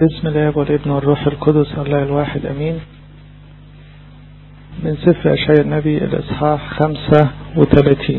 بسم الله والابن والروح القدس الله الواحد أمين من سفر أشعياء النبي الإصحاح 35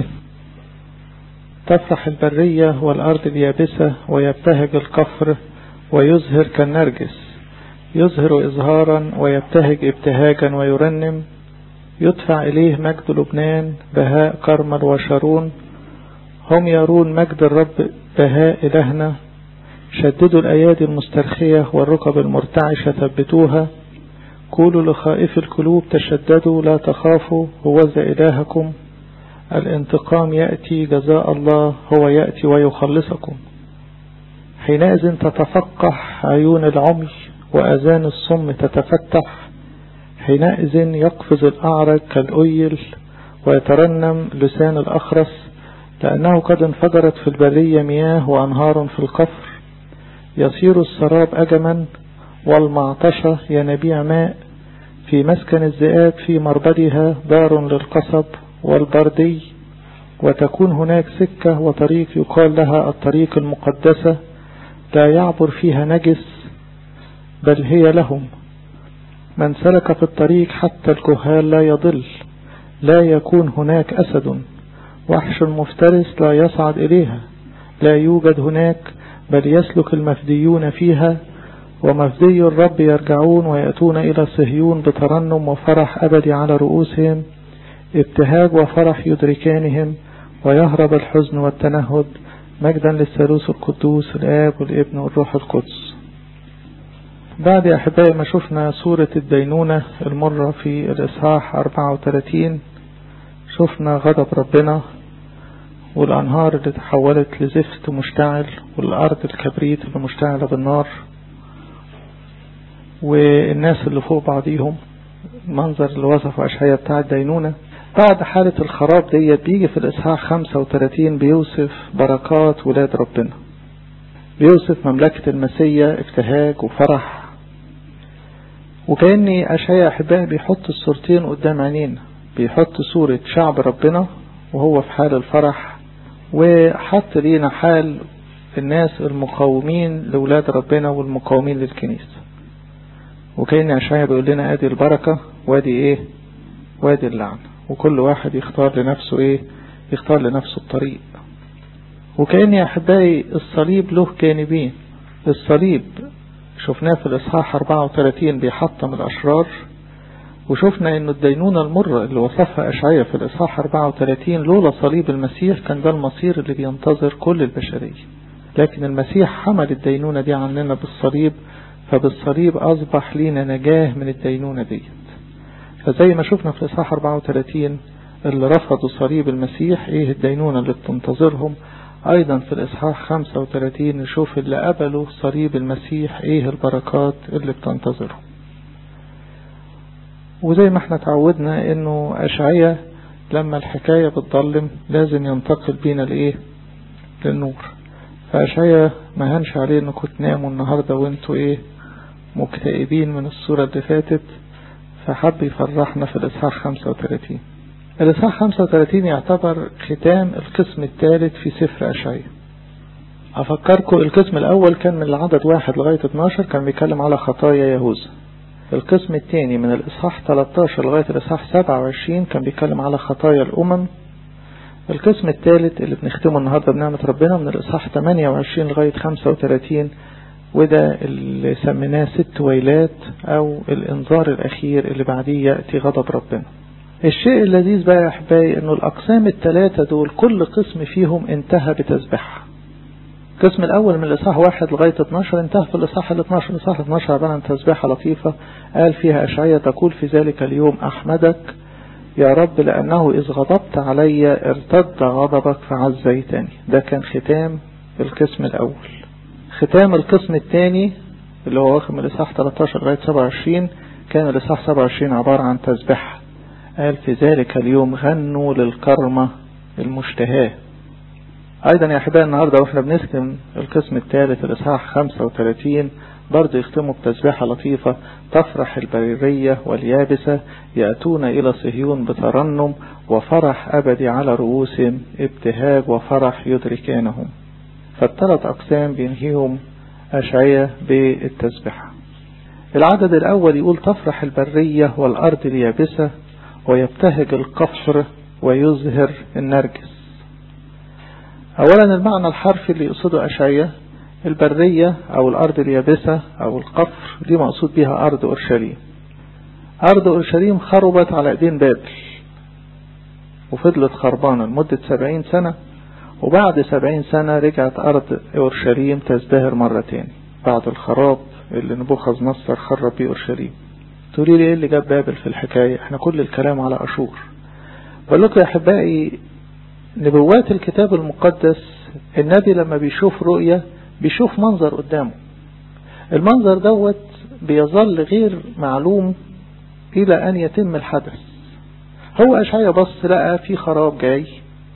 تفرح البرية والأرض اليابسة ويبتهج القفر ويزهر كالنرجس يظهر إظهارا ويبتهج ابتهاجا ويرنم يدفع إليه مجد لبنان بهاء كرمل وشارون هم يرون مجد الرب بهاء إلهنا شددوا الأيادي المسترخية والركب المرتعشة ثبتوها قولوا لخائف القلوب تشددوا لا تخافوا هو ذا إلهكم الانتقام يأتي جزاء الله هو يأتي ويخلصكم حينئذ تتفقح عيون العمي وأذان الصم تتفتح حينئذ يقفز الأعرج كالأيل ويترنم لسان الأخرس لأنه قد انفجرت في البرية مياه وأنهار في القفر يصير السراب أجما والمعطشة ينابيع ماء في مسكن الذئاب في مربدها دار للقصب والبردي وتكون هناك سكة وطريق يقال لها الطريق المقدسة لا يعبر فيها نجس بل هي لهم من سلك في الطريق حتى الكهال لا يضل لا يكون هناك أسد وحش مفترس لا يصعد إليها لا يوجد هناك بل يسلك المفديون فيها ومفدي الرب يرجعون ويأتون إلى صهيون بترنم وفرح أبدي على رؤوسهم ابتهاج وفرح يدركانهم ويهرب الحزن والتنهد مجدا للثالوث القدوس الآب والابن والروح القدس بعد يا أحبائي ما شفنا سورة الدينونة المرة في الإصحاح 34 شفنا غضب ربنا والأنهار اللي تحولت لزفت مشتعل والأرض الكبريت اللي مشتعلة بالنار والناس اللي فوق بعضيهم المنظر اللي وصفه أشعياء بتاع الدينونة بعد حالة الخراب ديت بيجي في الإصحاح 35 بيوصف بركات ولاد ربنا بيوصف مملكة المسية ابتهاج وفرح وكأني أشعياء أحبائي بيحط الصورتين قدام عينينا بيحط صورة شعب ربنا وهو في حال الفرح وحط لينا حال الناس المقاومين لولاد ربنا والمقاومين للكنيسة وكأن أشعياء بيقول لنا ادي البركة وادي ايه وادي اللعنة وكل واحد يختار لنفسه ايه يختار لنفسه الطريق وكأن يا أحبائي الصليب له جانبين الصليب شفناه في الإصحاح 34 بيحطم الأشرار وشفنا أن الدينونة المرة اللي وصفها أشعية في الإصحاح 34 لولا صليب المسيح كان ده المصير اللي بينتظر كل البشرية لكن المسيح حمل الدينونة دي عننا بالصليب فبالصليب أصبح لينا نجاه من الدينونة ديت فزي ما شفنا في الإصحاح 34 اللي رفضوا صليب المسيح ايه الدينونة اللي بتنتظرهم ايضا في الاصحاح 35 نشوف اللي قبلوا صليب المسيح ايه البركات اللي بتنتظرهم وزي ما احنا تعودنا انه اشعية لما الحكاية بتضلم لازم ينتقل بينا لايه للنور فاشعية ما هنش عليه انكم تناموا النهاردة وانتوا ايه مكتئبين من الصورة اللي فاتت فحب يفرحنا في الاصحاح 35 الإصحاح 35 يعتبر ختام القسم الثالث في سفر أشعياء أفكركم القسم الأول كان من العدد واحد لغاية 12 كان بيتكلم على خطايا يهوذا القسم الثاني من الإصحاح 13 لغاية الإصحاح 27 كان بيتكلم على خطايا الأمم القسم الثالث اللي بنختمه النهاردة بنعمة ربنا من الإصحاح 28 لغاية 35 وده اللي سميناه ست ويلات أو الإنذار الأخير اللي بعديه يأتي غضب ربنا الشيء اللذيذ بقى يا أحبائي أنه الأقسام الثلاثة دول كل قسم فيهم انتهى بتسبيح القسم الأول من الإصحاح واحد لغاية 12 انتهى في الإصحاح ال 12 الإصحاح 12 عبارة عن تسبيحة لطيفة قال فيها أشعية تقول في ذلك اليوم أحمدك يا رب لأنه إذ غضبت علي ارتد غضبك فعزيتني ده كان ختام القسم الأول ختام القسم الثاني اللي هو واخد من الإصحاح 13 لغاية 27 كان الإصحاح 27 عبارة عن تسبيحة قال في ذلك اليوم غنوا للكرمة المشتهاه أيضا يا أحبائي النهاردة وإحنا بنختم القسم الثالث الإصحاح 35 برضه يختموا بتسبيحة لطيفة تفرح البرية واليابسة يأتون إلى صهيون بترنم وفرح أبدي على رؤوسهم ابتهاج وفرح يدركانهم فالثلاث أقسام بينهيهم أشعية بالتسبحة العدد الأول يقول تفرح البرية والأرض اليابسة ويبتهج القفر ويزهر النرجس أولا المعنى الحرفي اللي يقصده أشعية البرية أو الأرض اليابسة أو القفر دي مقصود بها أرض أورشليم أرض أورشليم خربت على أيدين بابل وفضلت خربانة لمدة سبعين سنة وبعد سبعين سنة رجعت أرض أورشليم تزدهر مرتين بعد الخراب اللي نبوخذ نصر خرب بيه أورشليم تقولي لي ايه اللي جاب بابل في الحكاية احنا كل الكلام على أشور بقول لكم يا أحبائي نبوات الكتاب المقدس النبي لما بيشوف رؤية بيشوف منظر قدامه المنظر دوت بيظل غير معلوم إلى أن يتم الحدث هو أشعيا بص لقى في خراب جاي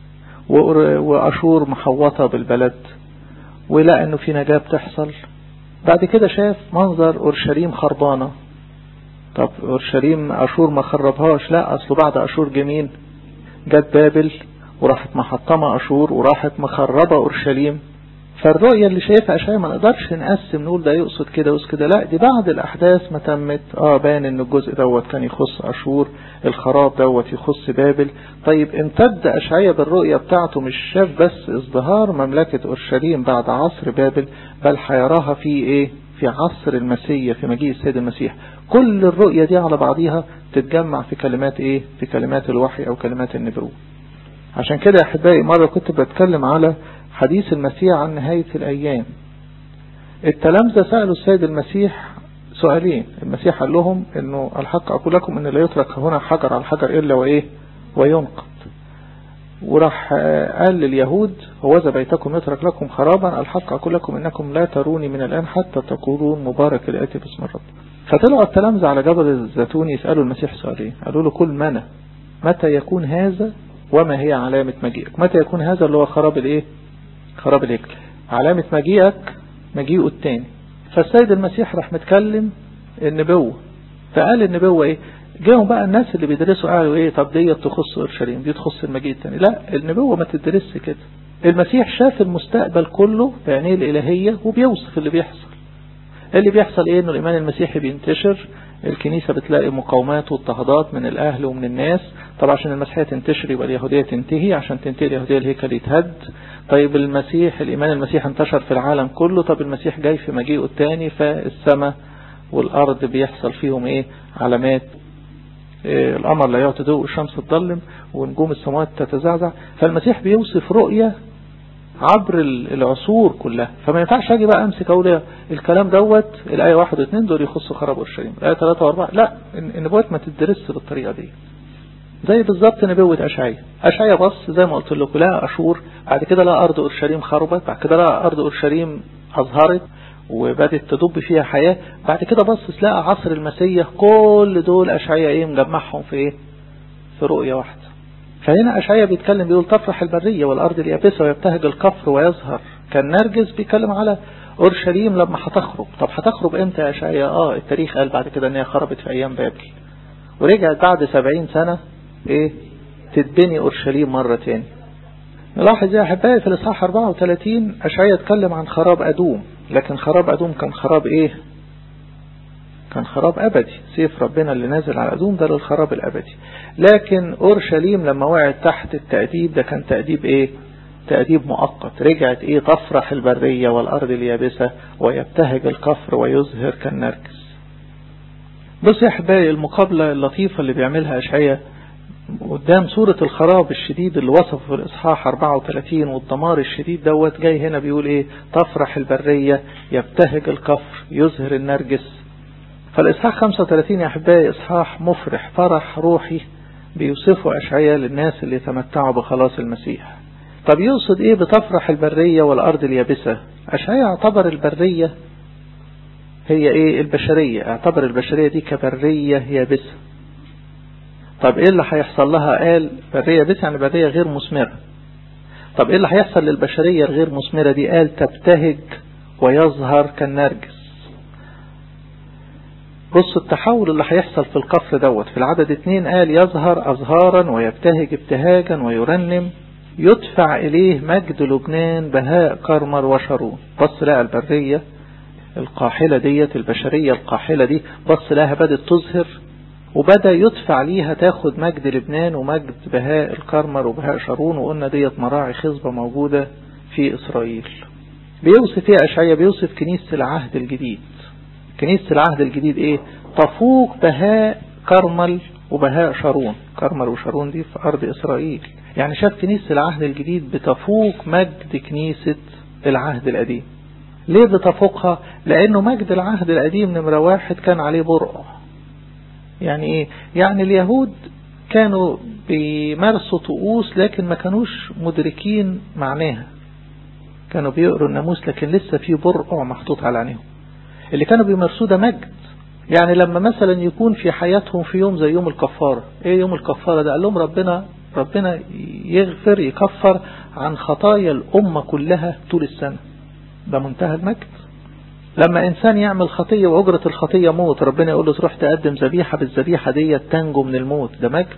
وأشور محوطة بالبلد ولقى أنه في نجاة بتحصل بعد كده شاف منظر أورشليم خربانة طب أورشليم أشور ما خربهاش لا أصله بعد أشور جميل جت بابل وراحت محطمة أشور وراحت مخربة أورشليم فالرؤية اللي شايفها أشعيا ما نقدرش نقسم نقول ده يقصد كده ويقصد كده لا دي بعد الأحداث ما تمت اه بان ان الجزء دوت كان يخص أشور الخراب دوت يخص بابل طيب امتد أشعيا بالرؤية بتاعته مش شاف بس ازدهار مملكة أورشليم بعد عصر بابل بل هيراها في ايه في عصر المسيح في مجيء السيد المسيح كل الرؤية دي على بعضيها تتجمع في كلمات ايه في كلمات الوحي او كلمات النبوة عشان كده يا احبائي مرة كنت بتكلم على حديث المسيح عن نهاية الأيام التلامذة سألوا السيد المسيح سؤالين المسيح قال لهم انه الحق اقول لكم ان لا يترك هنا حجر على حجر الا وايه وينقض وراح قال لليهود هوذا بيتكم يترك لكم خرابا الحق اقول لكم انكم لا تروني من الان حتى تقولون مبارك الاتي باسم الرب فطلعوا التلامذة على جبل الزيتون يسألوا المسيح سؤالين قالوا له كل منا متى يكون هذا وما هي علامة مجيئك متى يكون هذا اللي هو خراب الايه خراب الهيكل علامة مجيئك مجيئه التاني فالسيد المسيح راح متكلم النبوة فقال النبوة ايه جاهم بقى الناس اللي بيدرسوا قالوا ايه طب دي تخص اورشليم دي تخص المجيء التاني لا النبوة ما تدرسش كده المسيح شاف المستقبل كله بعينيه الالهية وبيوصف اللي بيحصل اللي بيحصل ايه انه الايمان المسيحي بينتشر الكنيسة بتلاقي مقاومات واضطهادات من الاهل ومن الناس طبعا عشان المسيحية تنتشر يبقى اليهودية تنتهي عشان تنتهي اليهودية الهيكل يتهد طيب المسيح الإيمان المسيح انتشر في العالم كله طب المسيح جاي في مجيئه الثاني فالسماء والأرض بيحصل فيهم إيه علامات إيه القمر لا يعطي ضوء الشمس تظلم ونجوم السماوات تتزعزع فالمسيح بيوصف رؤية عبر العصور كلها فما ينفعش اجي بقى امسك اقول الكلام دوت الايه واحد واثنين دول يخصوا خراب اورشليم الايه ثلاثة واربعة لا النبوات ما تدرسش بالطريقة دي زي بالظبط نبوة أشعية أشعية بص زي ما قلت لكم لها أشور بعد كده لها أرض أورشليم خربت بعد كده لها أرض أورشليم أظهرت وبدت تدب فيها حياة بعد كده بص لقى عصر المسيح كل دول أشعية إيه مجمعهم في إيه في رؤية واحدة فهنا أشعية بيتكلم بيقول تفرح البرية والأرض اليابسة ويبتهج الكفر ويظهر كان نرجس بيتكلم على أورشليم لما هتخرب طب هتخرب امتى يا أشعية اه التاريخ قال بعد كده ان هي خربت في أيام بابل ورجعت بعد سبعين سنة ايه تتبني اورشليم مرة تاني نلاحظ يا احبائي في الاصحاح 34 اشعياء اتكلم عن خراب ادوم لكن خراب ادوم كان خراب ايه كان خراب ابدي سيف ربنا اللي نازل على ادوم ده للخراب الابدي لكن اورشليم لما وقعت تحت التأديب ده كان تأديب ايه تأديب مؤقت رجعت ايه تفرح البرية والارض اليابسة ويبتهج الكفر ويزهر كالنرجس بص يا احبائي المقابلة اللطيفة اللي بيعملها اشعياء قدام صورة الخراب الشديد اللي وصفه في الإصحاح 34 والدمار الشديد دوت جاي هنا بيقول إيه تفرح البرية يبتهج الكفر يزهر النرجس فالإصحاح 35 يا أحبائي إصحاح مفرح فرح روحي بيوصفه أشعياء للناس اللي يتمتعوا بخلاص المسيح طب يقصد إيه بتفرح البرية والأرض اليابسة أشعياء اعتبر البرية هي إيه البشرية اعتبر البشرية دي كبرية يابسة طب ايه اللي هيحصل لها قال برية بس يعني برية غير مثمرة طب ايه اللي هيحصل للبشرية الغير مثمرة دي قال تبتهج ويظهر كالنرجس بص التحول اللي هيحصل في القفر دوت في العدد اتنين قال يظهر أزهارا ويبتهج ابتهاجا ويرنم يدفع إليه مجد لبنان بهاء كرمر وشارون بص لقى البرية القاحلة ديت البشرية القاحلة دي بص لها بدأت تظهر وبدأ يدفع ليها تاخد مجد لبنان ومجد بهاء الكرمر وبهاء شارون وقلنا ديت مراعي خصبة موجودة في إسرائيل بيوصف ايه أشعية بيوصف كنيسة العهد الجديد كنيسة العهد الجديد ايه تفوق بهاء كرمل وبهاء شارون كرمل وشارون دي في أرض إسرائيل يعني شاف كنيسة العهد الجديد بتفوق مجد كنيسة العهد القديم ليه بتفوقها لأنه مجد العهد القديم نمرة واحد كان عليه برقع يعني ايه يعني اليهود كانوا بيمارسوا طقوس لكن ما كانوش مدركين معناها كانوا بيقروا الناموس لكن لسه في برقع محطوط على عينيهم اللي كانوا بيمارسوه ده مجد يعني لما مثلا يكون في حياتهم في يوم زي يوم الكفارة ايه يوم الكفارة ده قال لهم ربنا ربنا يغفر يكفر عن خطايا الأمة كلها طول السنة ده منتهى المجد لما إنسان يعمل خطية وأجرة الخطية موت ربنا يقول له تروح تقدم ذبيحة بالذبيحة دي تنجو من الموت ده مجد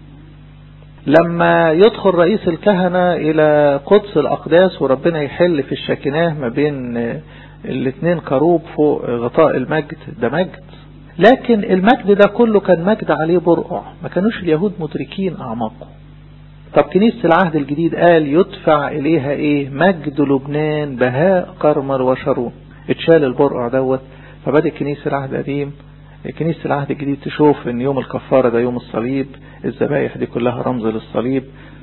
لما يدخل رئيس الكهنة إلى قدس الأقداس وربنا يحل في الشكناه ما بين الاثنين كروب فوق غطاء المجد ده مجد لكن المجد ده كله كان مجد عليه برقع ما كانوش اليهود مدركين أعماقه طب كنيسة العهد الجديد قال يدفع إليها إيه مجد لبنان بهاء كرمر وشارون اتشال البرقع دوت فبدأ كنيسة العهد القديم كنيسة العهد الجديد تشوف ان يوم الكفارة ده يوم الصليب الذبايح دي كلها رمز للصليب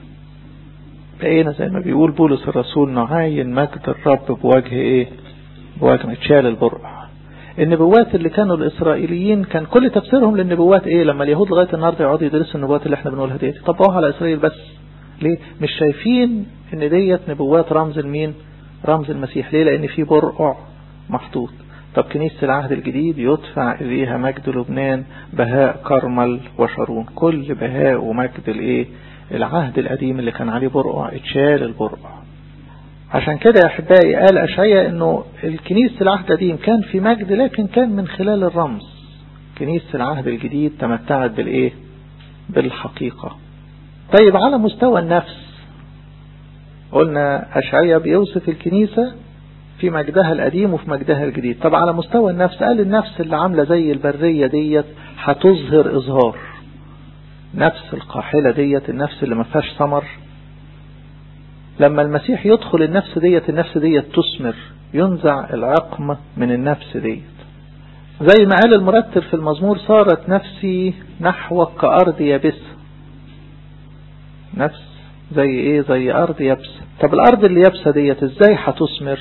بقينا زي ما بيقول بولس الرسول نعاين مجد الرب بوجه ايه بوجه اتشال البرقع النبوات اللي كانوا الاسرائيليين كان كل تفسيرهم للنبوات ايه لما اليهود لغاية النهاردة يقعدوا يدرسوا النبوات اللي احنا بنقولها ديت طبقوها على اسرائيل بس ليه مش شايفين ان ديت نبوات رمز المين رمز المسيح ليه لان في برقع محطوط طب كنيسة العهد الجديد يدفع إليها مجد لبنان بهاء كرمل وشارون كل بهاء ومجد الايه العهد القديم اللي كان عليه برقع اتشال البرقع عشان كده يا أحبائي قال أشعيا أنه الكنيسة العهد القديم كان في مجد لكن كان من خلال الرمز كنيسة العهد الجديد تمتعت بالإيه بالحقيقة طيب على مستوى النفس قلنا أشعيا بيوصف الكنيسة في مجدها القديم وفي مجدها الجديد طب على مستوى النفس قال النفس اللي عاملة زي البرية ديت هتظهر إظهار نفس القاحلة ديت النفس اللي ما فيهاش ثمر لما المسيح يدخل النفس ديت النفس ديت تثمر ينزع العقم من النفس ديت زي ما قال المرتب في المزمور صارت نفسي نحوك كأرض يابسة نفس زي ايه زي أرض يابسة طب الأرض اللي يابسة ديت ازاي هتثمر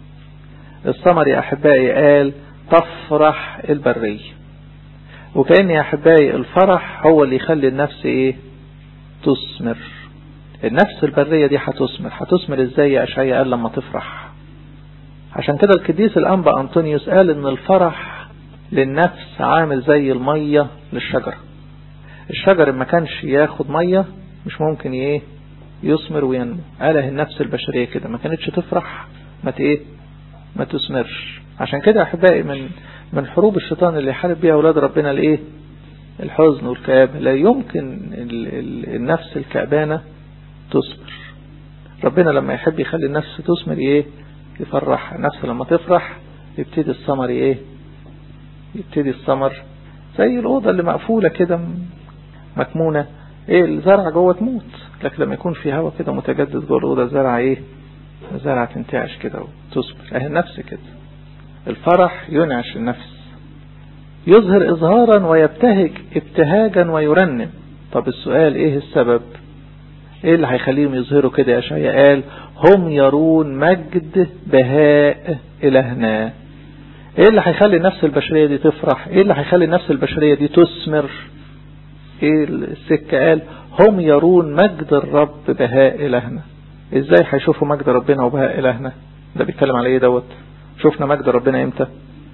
الثمر يا أحبائي قال تفرح البرية وكأن يا أحبائي الفرح هو اللي يخلي النفس ايه تثمر النفس البرية دي هتثمر هتثمر ازاي يا أشعياء قال لما تفرح عشان كده القديس الأنبا أنطونيوس قال ان الفرح للنفس عامل زي المية للشجرة الشجر ما كانش ياخد مية مش ممكن ايه يثمر وينمو قاله النفس البشرية كده ما كانتش تفرح ما ايه ما تثمرش عشان كده احبائي من من حروب الشيطان اللي يحارب بيها اولاد ربنا الايه الحزن والكآبة لا يمكن ال ال النفس الكأبانة تثمر ربنا لما يحب يخلي النفس تثمر ايه يفرح النفس لما تفرح يبتدي الثمر ايه يبتدي الثمر زي الأوضة اللي مقفولة كده مكمونة ايه الزرع جوه تموت لكن لما يكون في هواء كده متجدد جوه الأوضة الزرع ايه الزرع تنتعش كده وتصبر اهي النفس كده الفرح ينعش النفس يظهر إظهارا ويبتهج ابتهاجا ويرنم طب السؤال ايه السبب ايه اللي هيخليهم يظهروا كده يا شيء قال هم يرون مجد بهاء إلهنا ايه اللي هيخلي النفس البشرية دي تفرح ايه اللي هيخلي النفس البشرية دي تثمر ايه السكة قال هم يرون مجد الرب بهاء إلهنا ازاي هيشوفوا مجد ربنا وبهاء إلهنا ده بيتكلم على ايه دوت شفنا مجد ربنا امتى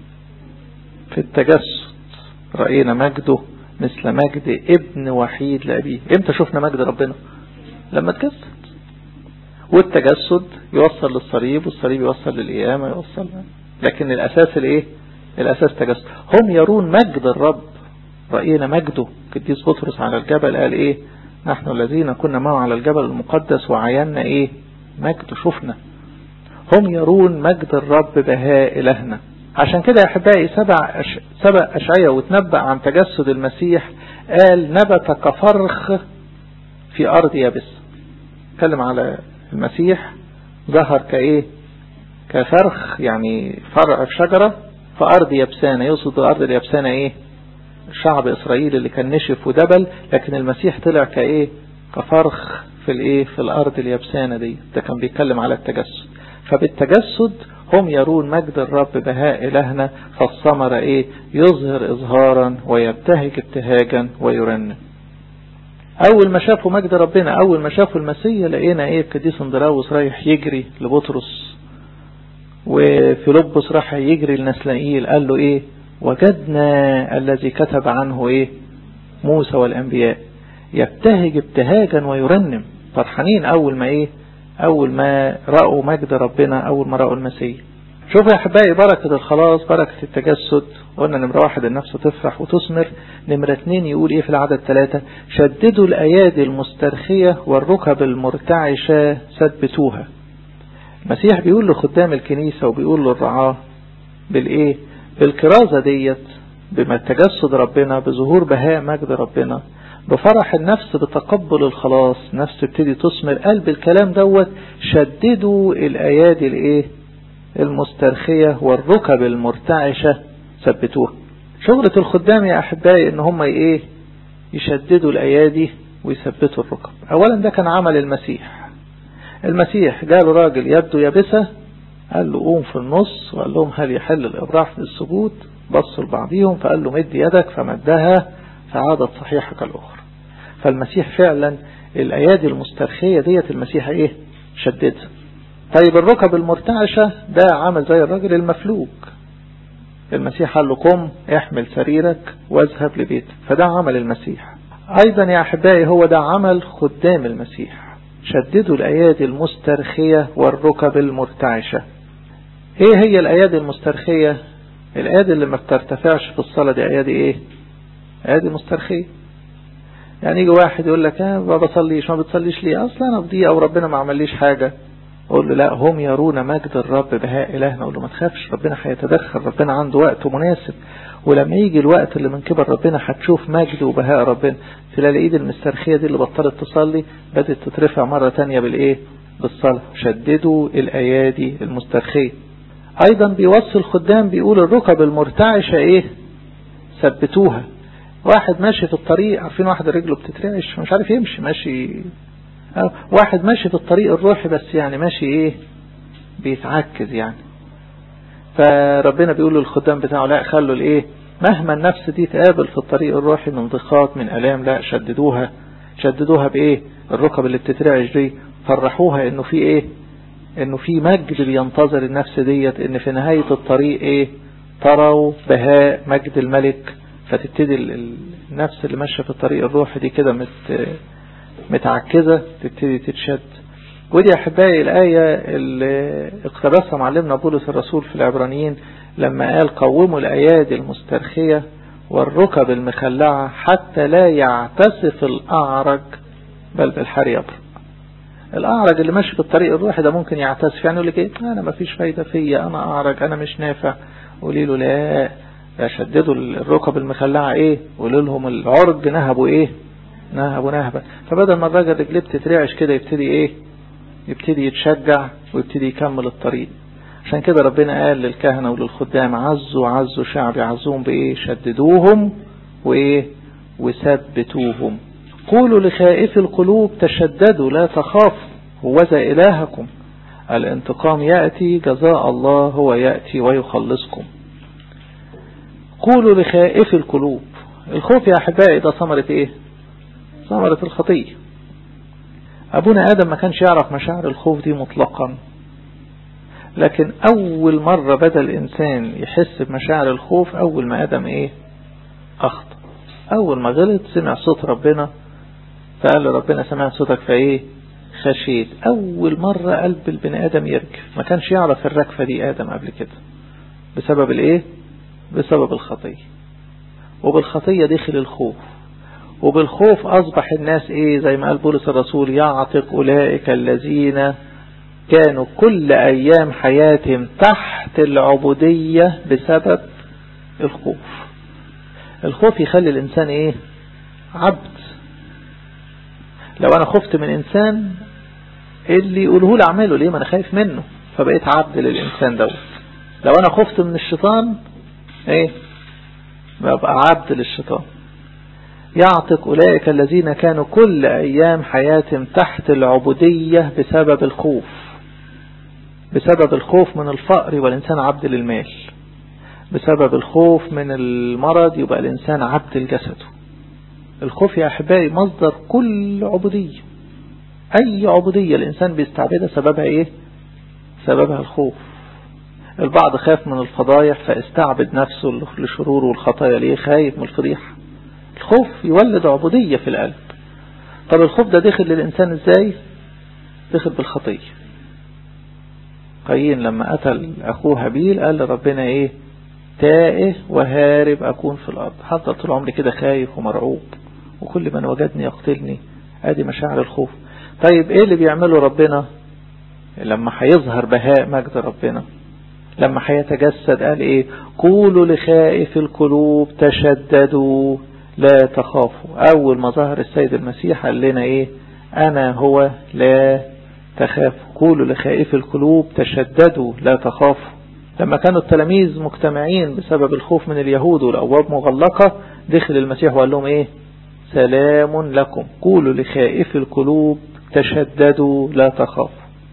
في التجسد رأينا مجده مثل مجد ابن وحيد لأبيه امتى شفنا مجد ربنا لما تجسد والتجسد يوصل للصليب والصليب يوصل للقيامة يوصل لكن الأساس الايه الأساس تجسد هم يرون مجد الرب رأينا مجده قديس بطرس على الجبل قال ايه نحن الذين كنا معه على الجبل المقدس وعينا ايه مجد شفنا هم يرون مجد الرب بهاء إلهنا عشان كده يا أحبائي سبع, أش... سبع أشعية وتنبأ عن تجسد المسيح قال نبت كفرخ في أرض يابس اتكلم على المسيح ظهر كإيه كفرخ يعني فرع في شجرة في أرض يابسانة يقصد الأرض اليابسانة إيه شعب إسرائيل اللي كان نشف ودبل لكن المسيح طلع كإيه كفرخ في الإيه في الأرض اليابسانة دي ده كان بيتكلم على التجسد فبالتجسد هم يرون مجد الرب بهاء إلهنا فالثمر إيه يظهر إظهارا ويبتهج ابتهاجا ويرنم أول ما شافوا مجد ربنا أول ما شافوا المسيح لقينا إيه القديس اندراوس رايح يجري لبطرس وفيلبس راح يجري لنسلائيل قال له إيه وجدنا الذي كتب عنه إيه موسى والأنبياء يبتهج ابتهاجا ويرنم فرحانين أول ما إيه أول ما رأوا مجد ربنا أول ما رأوا المسيح شوفوا يا أحبائي بركة الخلاص بركة التجسد قلنا نمرة واحد النفس تفرح وتثمر نمرة اتنين يقول ايه في العدد ثلاثة شددوا الأيادي المسترخية والركب المرتعشة ثبتوها المسيح بيقول لخدام الكنيسة وبيقول للرعاة بالايه بالكرازة ديت بما تجسد ربنا بظهور بهاء مجد ربنا بفرح النفس بتقبل الخلاص نفس تبتدي تثمر قلب الكلام دوت شددوا الأيادي الايه المسترخية والركب المرتعشة ثبتوها شغلة الخدام يا أحبائي إن هم إيه يشددوا الأيادي ويثبتوا الركب أولا ده كان عمل المسيح المسيح جاله راجل يده يابسة قال له قوم في النص وقال لهم هل يحل الإبراح للسجود بصوا لبعضيهم فقال له مد يدك فمدها فعادت صحيحة كالأخرى فالمسيح فعلا الأيادي المسترخية ديت المسيح إيه شددها طيب الركب المرتعشة ده عمل زي الراجل المفلوج المسيح قال له قم احمل سريرك واذهب لبيتك فده عمل المسيح ايضا يا احبائي هو ده عمل خدام المسيح شددوا الايادي المسترخية والركب المرتعشة ايه هي الايادي المسترخية الايادي اللي ما بترتفعش في الصلاة دي ايادي ايه ايادي مسترخية يعني يجي واحد يقول لك اه ما بصليش ما بتصليش ليه اصلا انا في او ربنا ما عمليش حاجة اقول له لا هم يرون مجد الرب بهاء إلهنا اقول له ما تخافش ربنا هيتدخل ربنا عنده وقت مناسب ولما يجي الوقت اللي من كبر ربنا هتشوف مجد وبهاء ربنا تلاقي الايد المسترخية دي اللي بطلت تصلي بدأت تترفع مرة تانية بالايه بالصلاة شددوا الايادي المسترخية ايضا بيوصي الخدام بيقول الركب المرتعشة ايه ثبتوها واحد ماشي في الطريق عارفين واحد رجله بتترعش مش عارف يمشي ماشي واحد ماشي في الطريق الروحي بس يعني ماشي ايه بيتعكز يعني فربنا بيقول للخدام بتاعه لا خلوا الايه مهما النفس دي تقابل في الطريق الروحي من ضيقات من الام لا شددوها شددوها بايه الركب اللي بتترعش دي فرحوها انه في ايه انه في مجد بينتظر النفس ديت ان في نهاية الطريق ايه تروا بهاء مجد الملك فتبتدي النفس اللي ماشيه في الطريق الروحي دي كده مت متعكزة تبتدي تتشد ودي أحبائي الآية اللي اقتبسها معلمنا بولس الرسول في العبرانيين لما قال قوموا الأيادي المسترخية والركب المخلعة حتى لا يعتسف الأعرج بل بالحر يبرق الأعرج اللي ماشي في الطريق الروحي ده ممكن يعتسف يعني يقول لك ايه أنا ما فيش فايدة فيا أنا أعرج أنا مش نافع قولي له لا شددوا الركب المخلعة ايه قولوا لهم العرج نهبوا ايه نهبوا نهبا فبدل ما الراجل رجليه بتترعش كده يبتدي ايه يبتدي يتشجع ويبتدي يكمل الطريق عشان كده ربنا قال للكهنة وللخدام عزوا عزوا شعبي عزوهم بايه شددوهم وايه وثبتوهم قولوا لخائف القلوب تشددوا لا تخافوا هوذا إلهكم الانتقام يأتي جزاء الله هو يأتي ويخلصكم قولوا لخائف القلوب الخوف يا أحبائي ده ثمرة إيه ثمرة الخطية أبونا آدم ما كانش يعرف مشاعر الخوف دي مطلقا لكن أول مرة بدأ الإنسان يحس بمشاعر الخوف أول ما آدم إيه أخطأ أول ما غلط سمع صوت ربنا فقال ربنا سمع صوتك فإيه خشيت أول مرة قلب البني آدم يركف ما كانش يعرف الركفة دي آدم قبل كده بسبب الإيه بسبب الخطية وبالخطية دخل الخوف وبالخوف أصبح الناس إيه زي ما قال بولس الرسول يعتق أولئك الذين كانوا كل أيام حياتهم تحت العبودية بسبب الخوف الخوف يخلي الإنسان إيه عبد لو أنا خفت من إنسان اللي يقوله لي أعمله ليه ما أنا خايف منه فبقيت عبد للإنسان دوت لو أنا خفت من الشيطان إيه ببقى عبد للشيطان يعتق أولئك الذين كانوا كل أيام حياتهم تحت العبودية بسبب الخوف بسبب الخوف من الفقر يبقى الإنسان عبد للمال بسبب الخوف من المرض يبقى الإنسان عبد لجسده الخوف يا أحبائي مصدر كل عبودية أي عبودية الإنسان بيستعبدها سببها إيه سببها الخوف البعض خاف من الفضايح فاستعبد نفسه لشرور والخطايا ليه خايف من الفضيحة الخوف يولد عبودية في القلب طب الخوف ده دخل للإنسان ازاي دخل بالخطية قايين لما قتل أخوه هابيل قال لربنا ايه تائه وهارب أكون في الأرض حتى طول عمري كده خايف ومرعوب وكل من وجدني يقتلني ادي مشاعر الخوف طيب ايه اللي بيعمله ربنا لما هيظهر بهاء مجد ربنا لما هيتجسد قال ايه قولوا لخائف القلوب تشددوا لا تخافوا اول ما ظهر السيد المسيح قال لنا ايه انا هو لا تخافوا قولوا لخائف القلوب تشددوا لا تخافوا لما كانوا التلاميذ مجتمعين بسبب الخوف من اليهود والابواب مغلقة دخل المسيح وقال لهم ايه سلام لكم قولوا لخائف القلوب تشددوا لا تخافوا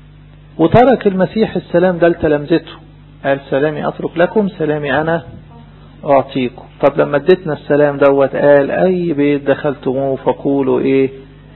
وترك المسيح السلام ده لتلامذته قال سلامي أترك لكم سلامي أنا أعطيكم طب لما اديتنا السلام دوت قال أي بيت دخلتموه فقولوا إيه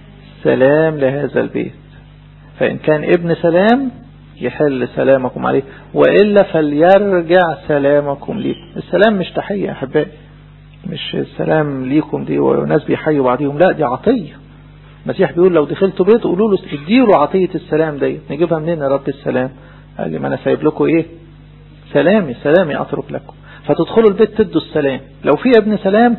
سلام لهذا البيت فإن كان ابن سلام يحل سلامكم عليه وإلا فليرجع سلامكم ليكم السلام مش تحية يا أحبائي مش السلام ليكم دي وناس بيحيوا بعضهم لا دي عطية المسيح بيقول لو دخلتوا بيت قولوا له اديله عطية السلام دي نجيبها منين يا رب السلام قال لي ما انا سايب لكم ايه سلامي سلامي اترك لكم فتدخلوا البيت تدوا السلام لو في ابن سلام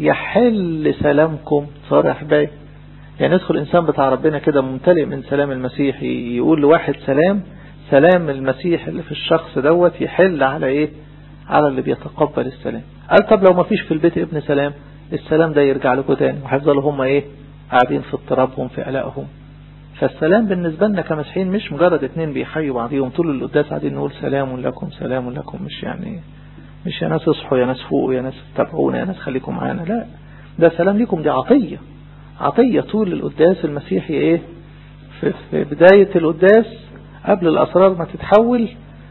يحل سلامكم صار احبائي يعني يدخل انسان بتاع ربنا كده ممتلئ من سلام المسيح يقول لواحد سلام سلام المسيح اللي في الشخص دوت يحل على ايه على اللي بيتقبل السلام قال طب لو ما فيش في البيت ابن سلام السلام ده يرجع لكم تاني وهيفضلوا هم ايه قاعدين في اضطرابهم في قلقهم فالسلام بالنسبة لنا كمسيحيين مش مجرد اتنين بيحيوا بعضهم طول القداس قاعدين نقول سلام لكم سلام لكم مش يعني مش يا ناس اصحوا يا ناس فوقوا يا ناس تابعونا يا ناس خليكم معانا لا ده سلام لكم دي عطية عطية طول القداس المسيحي ايه في, في بداية القداس قبل الأسرار ما تتحول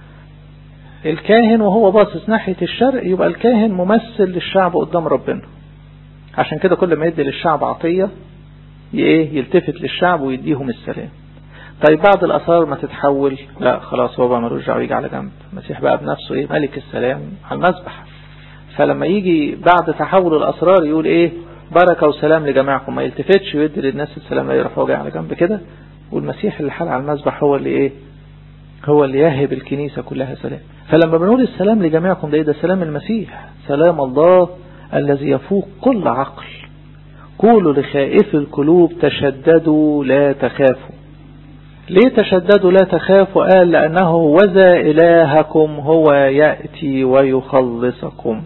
الكاهن وهو باصص ناحية الشرق يبقى الكاهن ممثل للشعب قدام ربنا عشان كده كل ما يدي للشعب عطية ايه يلتفت للشعب ويديهم السلام طيب بعد الأسرار ما تتحول لا خلاص هو بقى ملوش دعوه يجي على جنب المسيح بقى بنفسه ايه ملك السلام على المذبح فلما يجي بعد تحول الأسرار يقول ايه بركة وسلام لجماعكم ما يلتفتش ويدي للناس السلام لا يروح جاي على جنب كده والمسيح اللي حال على المذبح هو اللي ايه هو اللي يهب الكنيسة كلها سلام فلما بنقول السلام لجميعكم ده ده سلام المسيح سلام الله الذي يفوق كل عقل قولوا لخائف القلوب تشددوا لا تخافوا ليه تشددوا لا تخافوا قال لأنه وذا إلهكم هو يأتي ويخلصكم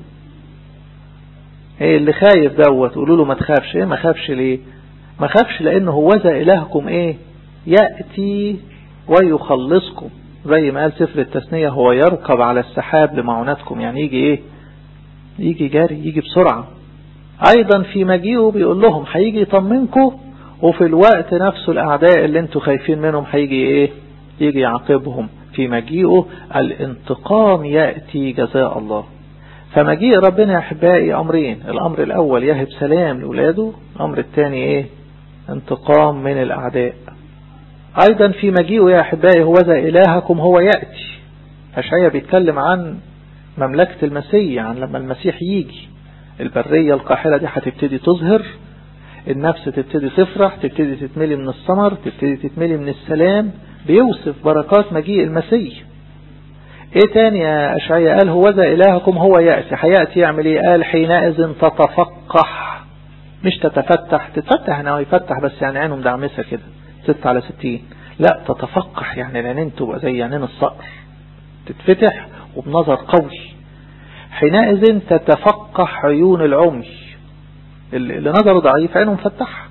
ايه اللي خايف دوت قولوا له ما تخافش ايه ما خافش ليه ما خافش لأنه هو وذا إلهكم ايه يأتي ويخلصكم زي ما قال سفر التثنية هو يركب على السحاب لمعونتكم يعني يجي ايه يجي جاري يجي بسرعة ايضا في مجيئه بيقول لهم هيجي يطمنكم وفي الوقت نفسه الاعداء اللي انتوا خايفين منهم هيجي ايه يجي يعاقبهم في مجيئه الانتقام يأتي جزاء الله فمجيء ربنا يا احبائي امرين الامر الاول يهب سلام لاولاده الامر الثاني ايه انتقام من الاعداء ايضا في مجيئه يا احبائي هو ذا الهكم هو يأتي اشعيا بيتكلم عن مملكة المسيح عن لما المسيح يجي البرية القاحلة دي هتبتدي تظهر النفس تبتدي تفرح تبتدي تتملي من الثمر تبتدي تتملي من السلام بيوصف بركات مجيء المسيح ايه تاني يا اشعياء قال هو ذا الهكم هو يأتي هيأتي يعمل ايه قال حينئذ تتفقح مش تتفتح تتفتح انه يفتح بس يعني عينه مدعمسة كده ست على ستين لا تتفقح يعني العينين تبقى زي عينين الصقر تتفتح وبنظر قوي حينئذ تتفقح عيون العمي اللي نظره ضعيف عينه مفتحه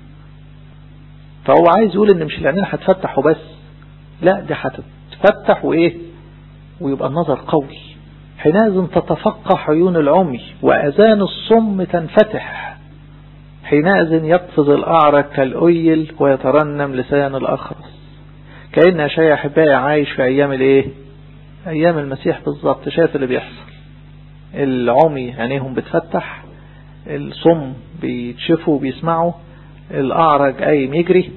فهو عايز يقول ان مش العينين هتفتح وبس لا دي هتتفتح وايه ويبقى النظر قوي حينئذ تتفقح عيون العمي وأذان الصم تنفتح حينئذ يقفز الأعرج كالأيل ويترنم لسان الأخرس كأن أشياء أحبائي عايش في أيام الإيه أيام المسيح بالظبط شايف اللي بيحصل العمي عينيهم بتفتح الصم بيتشفوا وبيسمعوا الأعرج قايم يجري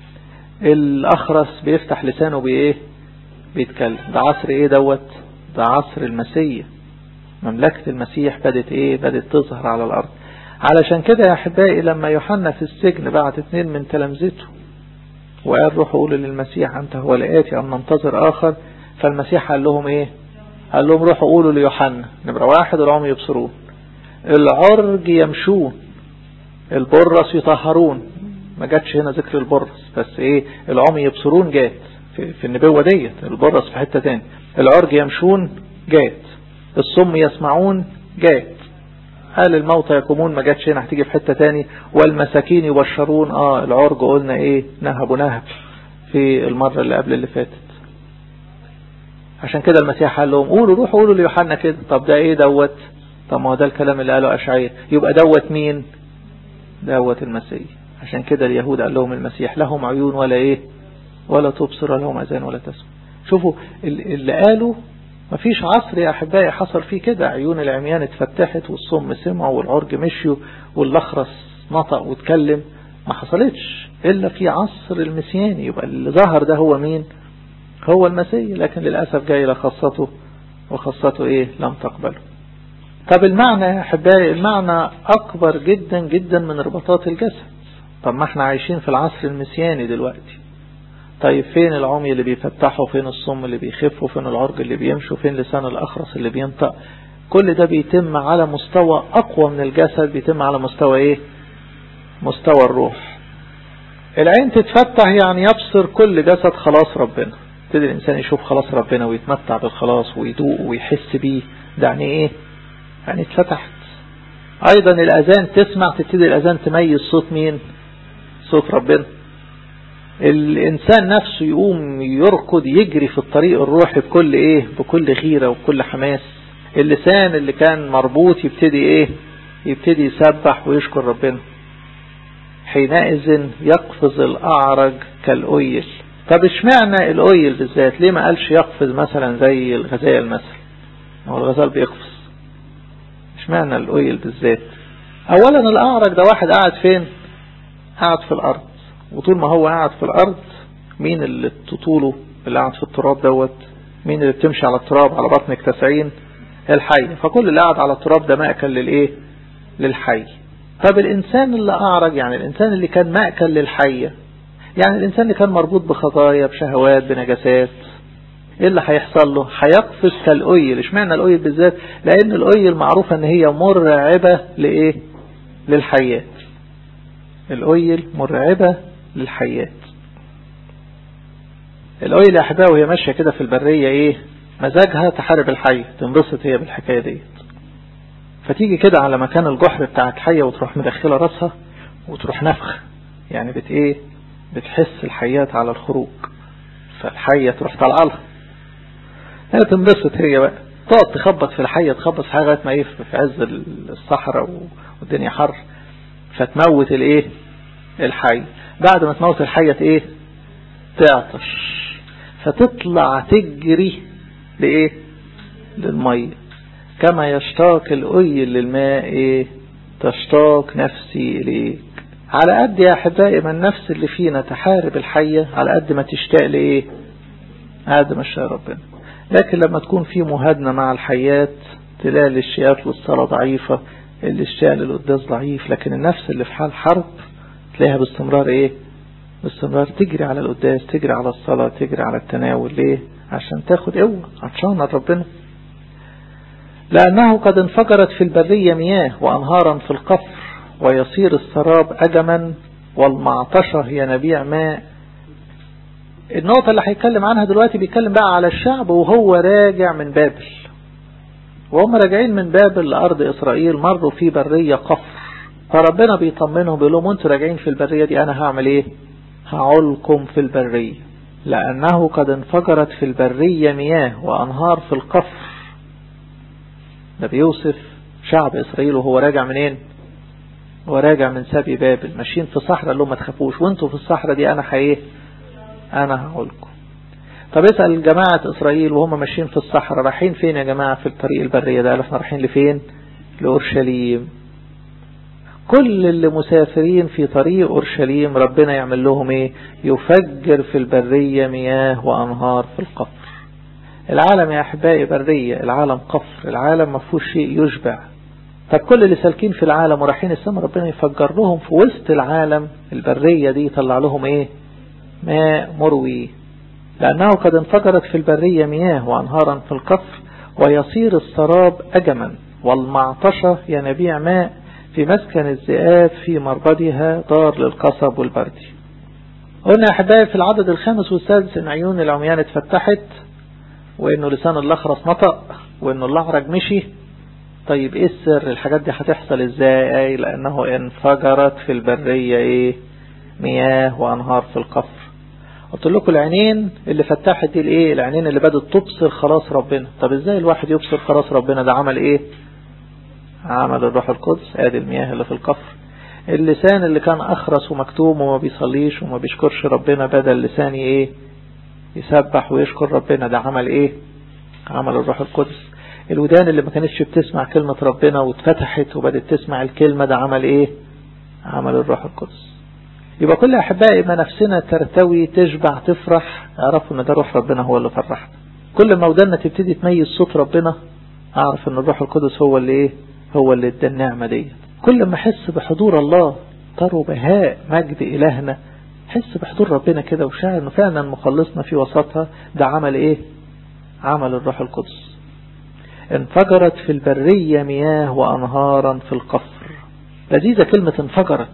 الأخرس بيفتح لسانه بإيه بيتكلم ده عصر إيه دوت ده عصر المسيح مملكة المسيح بدت إيه بدت تظهر على الأرض علشان كده يا أحبائي لما يوحنا في السجن بعت اتنين من تلامذته وقال روحوا قولوا للمسيح أنت هو لآتي أم ننتظر آخر فالمسيح قال لهم إيه قال لهم روحوا قولوا ليوحنا نمرة واحد العمي يبصرون العرج يمشون البرص يطهرون ما جاتش هنا ذكر البرص بس ايه العمي يبصرون جات في, في النبوة ديت البرص في حتة تاني العرج يمشون جات الصم يسمعون جات قال الموتى يقومون ما جاتش هنا هتيجي في حتة تاني والمساكين يبشرون اه العرج قلنا ايه نهب نهب في المرة اللي قبل اللي فاتت عشان كده المسيح قال لهم قولوا روحوا قولوا ليوحنا كده طب ده ايه دوت طب ما هو ده الكلام اللي قاله أشعية يبقى دوت مين دوت المسيح عشان كده اليهود قال لهم المسيح لهم عيون ولا ايه ولا تبصر لهم أذان ولا تسمع شوفوا اللي قالوا مفيش عصر يا أحبائي حصل فيه كده عيون العميان اتفتحت والصم سمعوا والعرج مشيوا واللخرس نطق واتكلم ما حصلتش إلا في عصر المسياني يبقى اللي ظهر ده هو مين هو المسيح لكن للأسف جاي لخاصته وخاصته إيه لم تقبله طب المعنى يا أحبائي المعنى أكبر جدا جدا من رباطات الجسد طب ما احنا عايشين في العصر المسياني دلوقتي طيب فين العمي اللي بيفتحوا فين الصم اللي بيخفوا فين العرج اللي بيمشوا فين لسان الأخرس اللي بينطق كل ده بيتم على مستوى أقوى من الجسد بيتم على مستوى إيه مستوى الروح العين تتفتح يعني يبصر كل جسد خلاص ربنا يبتدي الإنسان يشوف خلاص ربنا ويتمتع بالخلاص ويدوق ويحس بيه ده يعني إيه يعني اتفتحت أيضا الأذان تسمع تبتدي الأذان تميز صوت مين صوت ربنا الإنسان نفسه يقوم يركض يجري في الطريق الروحي بكل إيه بكل غيرة وبكل حماس اللسان اللي كان مربوط يبتدي إيه يبتدي يسبح ويشكر ربنا حينئذ يقفز الأعرج كالأويل طب اشمعنى الأويل بالذات ليه ما قالش يقفز مثلا زي الغزال مثلا هو الغزال بيقفز اشمعنى الأويل بالذات أولا الأعرج ده واحد قاعد فين قاعد في الأرض وطول ما هو قاعد في الأرض مين اللي تطوله اللي قاعد في التراب دوت مين اللي بتمشي على التراب على بطنك تسعين الحي فكل اللي قاعد على التراب ده مأكل للإيه للحي طب الإنسان اللي أعرج يعني الإنسان اللي كان مأكل للحية يعني الإنسان اللي كان مربوط بخطايا بشهوات بنجاسات ايه اللي هيحصل له هيقفز كالأويل اشمعنى الأويل بالذات لأن الأويل معروفة ان هي مرعبة لإيه للحيات الأويل مرعبة للحيات الأويل يا أحبائي وهي ماشية كده في البرية إيه مزاجها تحارب الحي تنبسط هي بالحكاية ديت فتيجي كده على مكان الجحر بتاع الحية وتروح مدخلة راسها وتروح نفخ يعني بت إيه بتحس الحيات على الخروج فالحية تروح طالعة لها هي تنبسط هي بقى تقعد تخبط في الحية تخبط في حاجة ما ايه في عز الصحراء والدنيا حر فتموت الايه الحي بعد ما تموت الحية ايه تعطش فتطلع تجري لايه للمية كما يشتاق الأيل للماء ايه تشتاق نفسي إليك على قد يا أحبائي ما النفس اللي فينا تحارب الحية على قد ما تشتاق لإيه قد ما شاء ربنا لكن لما تكون في مهادنة مع الحيات تلاقي الاشتياق للصلاة ضعيفة الاشتياق للقداس ضعيف لكن النفس اللي في حال حرب تلاقيها باستمرار ايه باستمرار تجري على القداس تجري على الصلاة تجري على التناول ليه عشان تاخد قوة عطشانة ربنا لأنه قد انفجرت في البرية مياه وأنهارا في القفر ويصير السراب أجما والمعطشة ينابيع ماء النقطة اللي هيتكلم عنها دلوقتي بيتكلم بقى على الشعب وهو راجع من بابل وهم راجعين من بابل لأرض إسرائيل مروا في برية قفر فربنا بيطمنهم بيقول لهم انتوا راجعين في البرية دي أنا هعمل إيه هعلكم في البرية لأنه قد انفجرت في البرية مياه وأنهار في القفر ده بيوصف شعب إسرائيل وهو راجع منين هو راجع من سبي بابل ماشيين في صحراء اللي ما تخافوش وانتوا في الصحراء دي أنا حيه أنا هقولكم طب اسأل جماعة إسرائيل وهم ماشيين في الصحراء رايحين فين يا جماعة في الطريق البرية ده قالوا احنا رايحين لفين لأورشليم كل اللي مسافرين في طريق أورشليم ربنا يعمل لهم ايه يفجر في البرية مياه وأنهار في القفر العالم يا أحبائي برية العالم قفر العالم ما فيهوش شيء يشبع طب كل اللي سالكين في العالم ورايحين السماء ربنا يفجر لهم في وسط العالم البرية دي يطلع لهم ايه ماء مروي لأنه قد انفجرت في البرية مياه وأنهارا في القفر ويصير السراب أجما والمعطشة ينابيع ماء في مسكن الذئاب في مربدها دار للقصب والبردي قلنا يا أحبائي في العدد الخامس والسادس إن عيون العميان اتفتحت وإنه لسان الأخرس نطق وإنه الأعرج مشي طيب إيه السر الحاجات دي هتحصل إزاي لأنه انفجرت في البرية إيه مياه وأنهار في القفر قلت لكم العينين اللي فتحت دي الايه العينين اللي بدت تبصر خلاص ربنا طب ازاي الواحد يبصر خلاص ربنا ده عمل ايه عمل الروح القدس ادي المياه اللي في القفر اللسان اللي كان اخرس ومكتوم وما بيصليش وما بيشكرش ربنا بدل لساني ايه يسبح ويشكر ربنا ده عمل ايه عمل الروح القدس الودان اللي ما كانتش بتسمع كلمة ربنا واتفتحت وبدت تسمع الكلمة ده عمل ايه عمل الروح القدس يبقى كل أحبائي ما نفسنا ترتوي تشبع تفرح اعرفوا ان ده روح ربنا هو اللي فرحنا كل ما ودنا تبتدي تميز صوت ربنا اعرف ان الروح القدس هو اللي ايه هو اللي ادى النعمة دي كل ما احس بحضور الله تروا بهاء مجد الهنا حس بحضور ربنا كده وشاعر انه فعلا مخلصنا في وسطها ده عمل ايه عمل الروح القدس انفجرت في البرية مياه وانهارا في القفر لذيذة كلمة انفجرت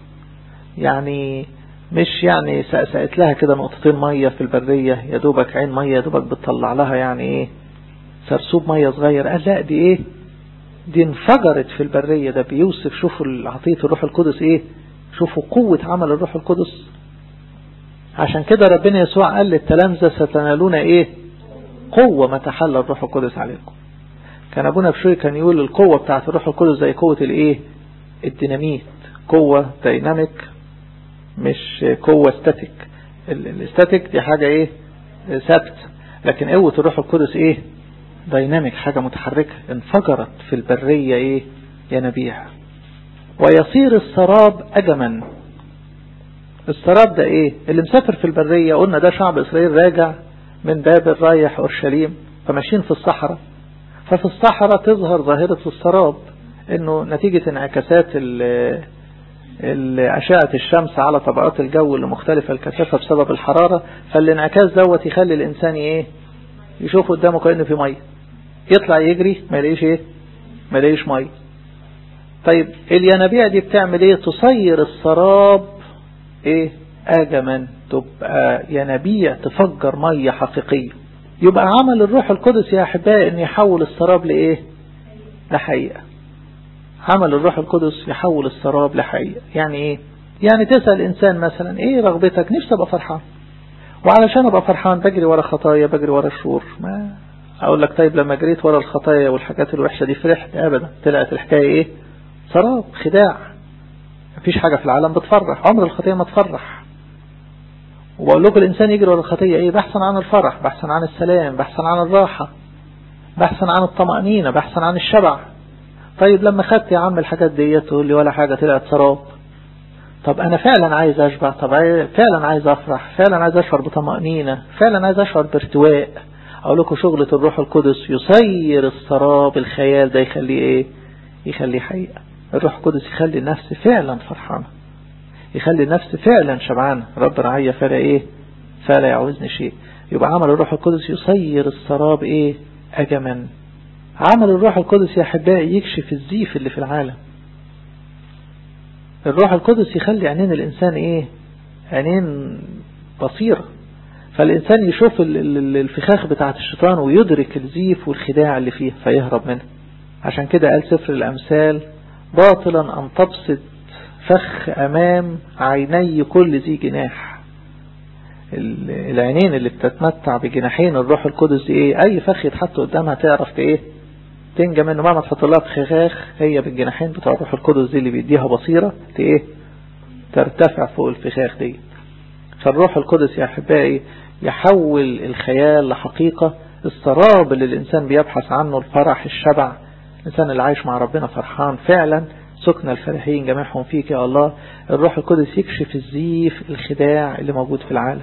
يعني مش يعني سقسقت لها كده نقطتين مية في البرية يا دوبك عين مية يا دوبك بتطلع لها يعني ايه سرسوب مية صغير قال لا دي ايه دي انفجرت في البرية ده بيوصف شوفوا عطية الروح القدس ايه شوفوا قوة عمل الروح القدس عشان كده ربنا يسوع قال للتلامذة ستنالون ايه قوة ما تحل الروح القدس عليكم كان ابونا بشوي كان يقول القوة بتاعت الروح القدس زي قوة الايه الديناميت قوة ديناميك مش قوة استاتيك الاستاتيك دي حاجة ايه ثابت لكن قوة الروح القدس ايه ديناميك حاجة متحركة انفجرت في البرية ايه ينابيع ويصير السراب أجما السراب ده ايه اللي مسافر في البرية قلنا ده شعب إسرائيل راجع من بابل رايح أورشليم فماشيين في الصحراء ففي الصحراء تظهر ظاهرة السراب انه نتيجة انعكاسات أشعة الشمس على طبقات الجو اللي مختلفة الكثافة بسبب الحرارة فالانعكاس دوت يخلي الإنسان إيه يشوف قدامه كأنه في مية يطلع يجري ما يلاقيش إيه ما يلاقيش مية طيب الينابيع دي بتعمل إيه تصير السراب إيه آجما تبقى ينابيع تفجر مية حقيقية يبقى عمل الروح القدس يا أحبائي أن يحول السراب لإيه لحقيقة عمل الروح القدس يحول السراب لحقيقة يعني ايه يعني تسأل انسان مثلا ايه رغبتك نفسي ابقى فرحان وعلشان ابقى فرحان بجري ورا خطايا بجري ورا الشرور ما اقول لك طيب لما جريت ورا الخطايا والحاجات الوحشة دي فرحت ابدا طلعت الحكاية ايه سراب خداع مفيش حاجة في العالم بتفرح عمر الخطية ما تفرح وبقول لكم الانسان يجري ورا الخطية ايه بحثا عن الفرح بحثا عن السلام بحثا عن الراحة بحثا عن الطمأنينة بحثا عن الشبع طيب لما خدت يا عم الحاجات دي تقول لي ولا حاجة طلعت سراب طب انا فعلا عايز اشبع طب فعلا عايز افرح فعلا عايز اشعر بطمأنينة فعلا عايز اشعر بارتواء اقول لكم شغلة الروح القدس يصير السراب الخيال ده يخليه ايه يخليه حقيقة الروح القدس يخلي النفس فعلا فرحانة يخلي النفس فعلا شبعانة رب رعية فلا ايه فلا يعوزني شيء يبقى عمل الروح القدس يصير السراب ايه اجما عمل الروح القدس يا أحبائي يكشف الزيف اللي في العالم الروح القدس يخلي عينين الإنسان إيه عينين بصيرة فالإنسان يشوف الفخاخ بتاعة الشيطان ويدرك الزيف والخداع اللي فيه فيهرب منه عشان كده قال سفر الأمثال باطلا أن تبسط فخ أمام عيني كل ذي جناح العينين اللي بتتمتع بجناحين الروح القدس دي ايه اي فخ يتحط قدامها تعرف ايه تنجى منه ما تحط لها فخاخ هي بالجناحين بتوع الروح القدس دي اللي بيديها بصيرة ايه ترتفع فوق الفخاخ دي فالروح القدس يا احبائي يحول الخيال لحقيقة السراب اللي الانسان بيبحث عنه الفرح الشبع الانسان اللي عايش مع ربنا فرحان فعلا سكن الفرحين جميعهم فيك يا الله الروح القدس يكشف الزيف الخداع اللي موجود في العالم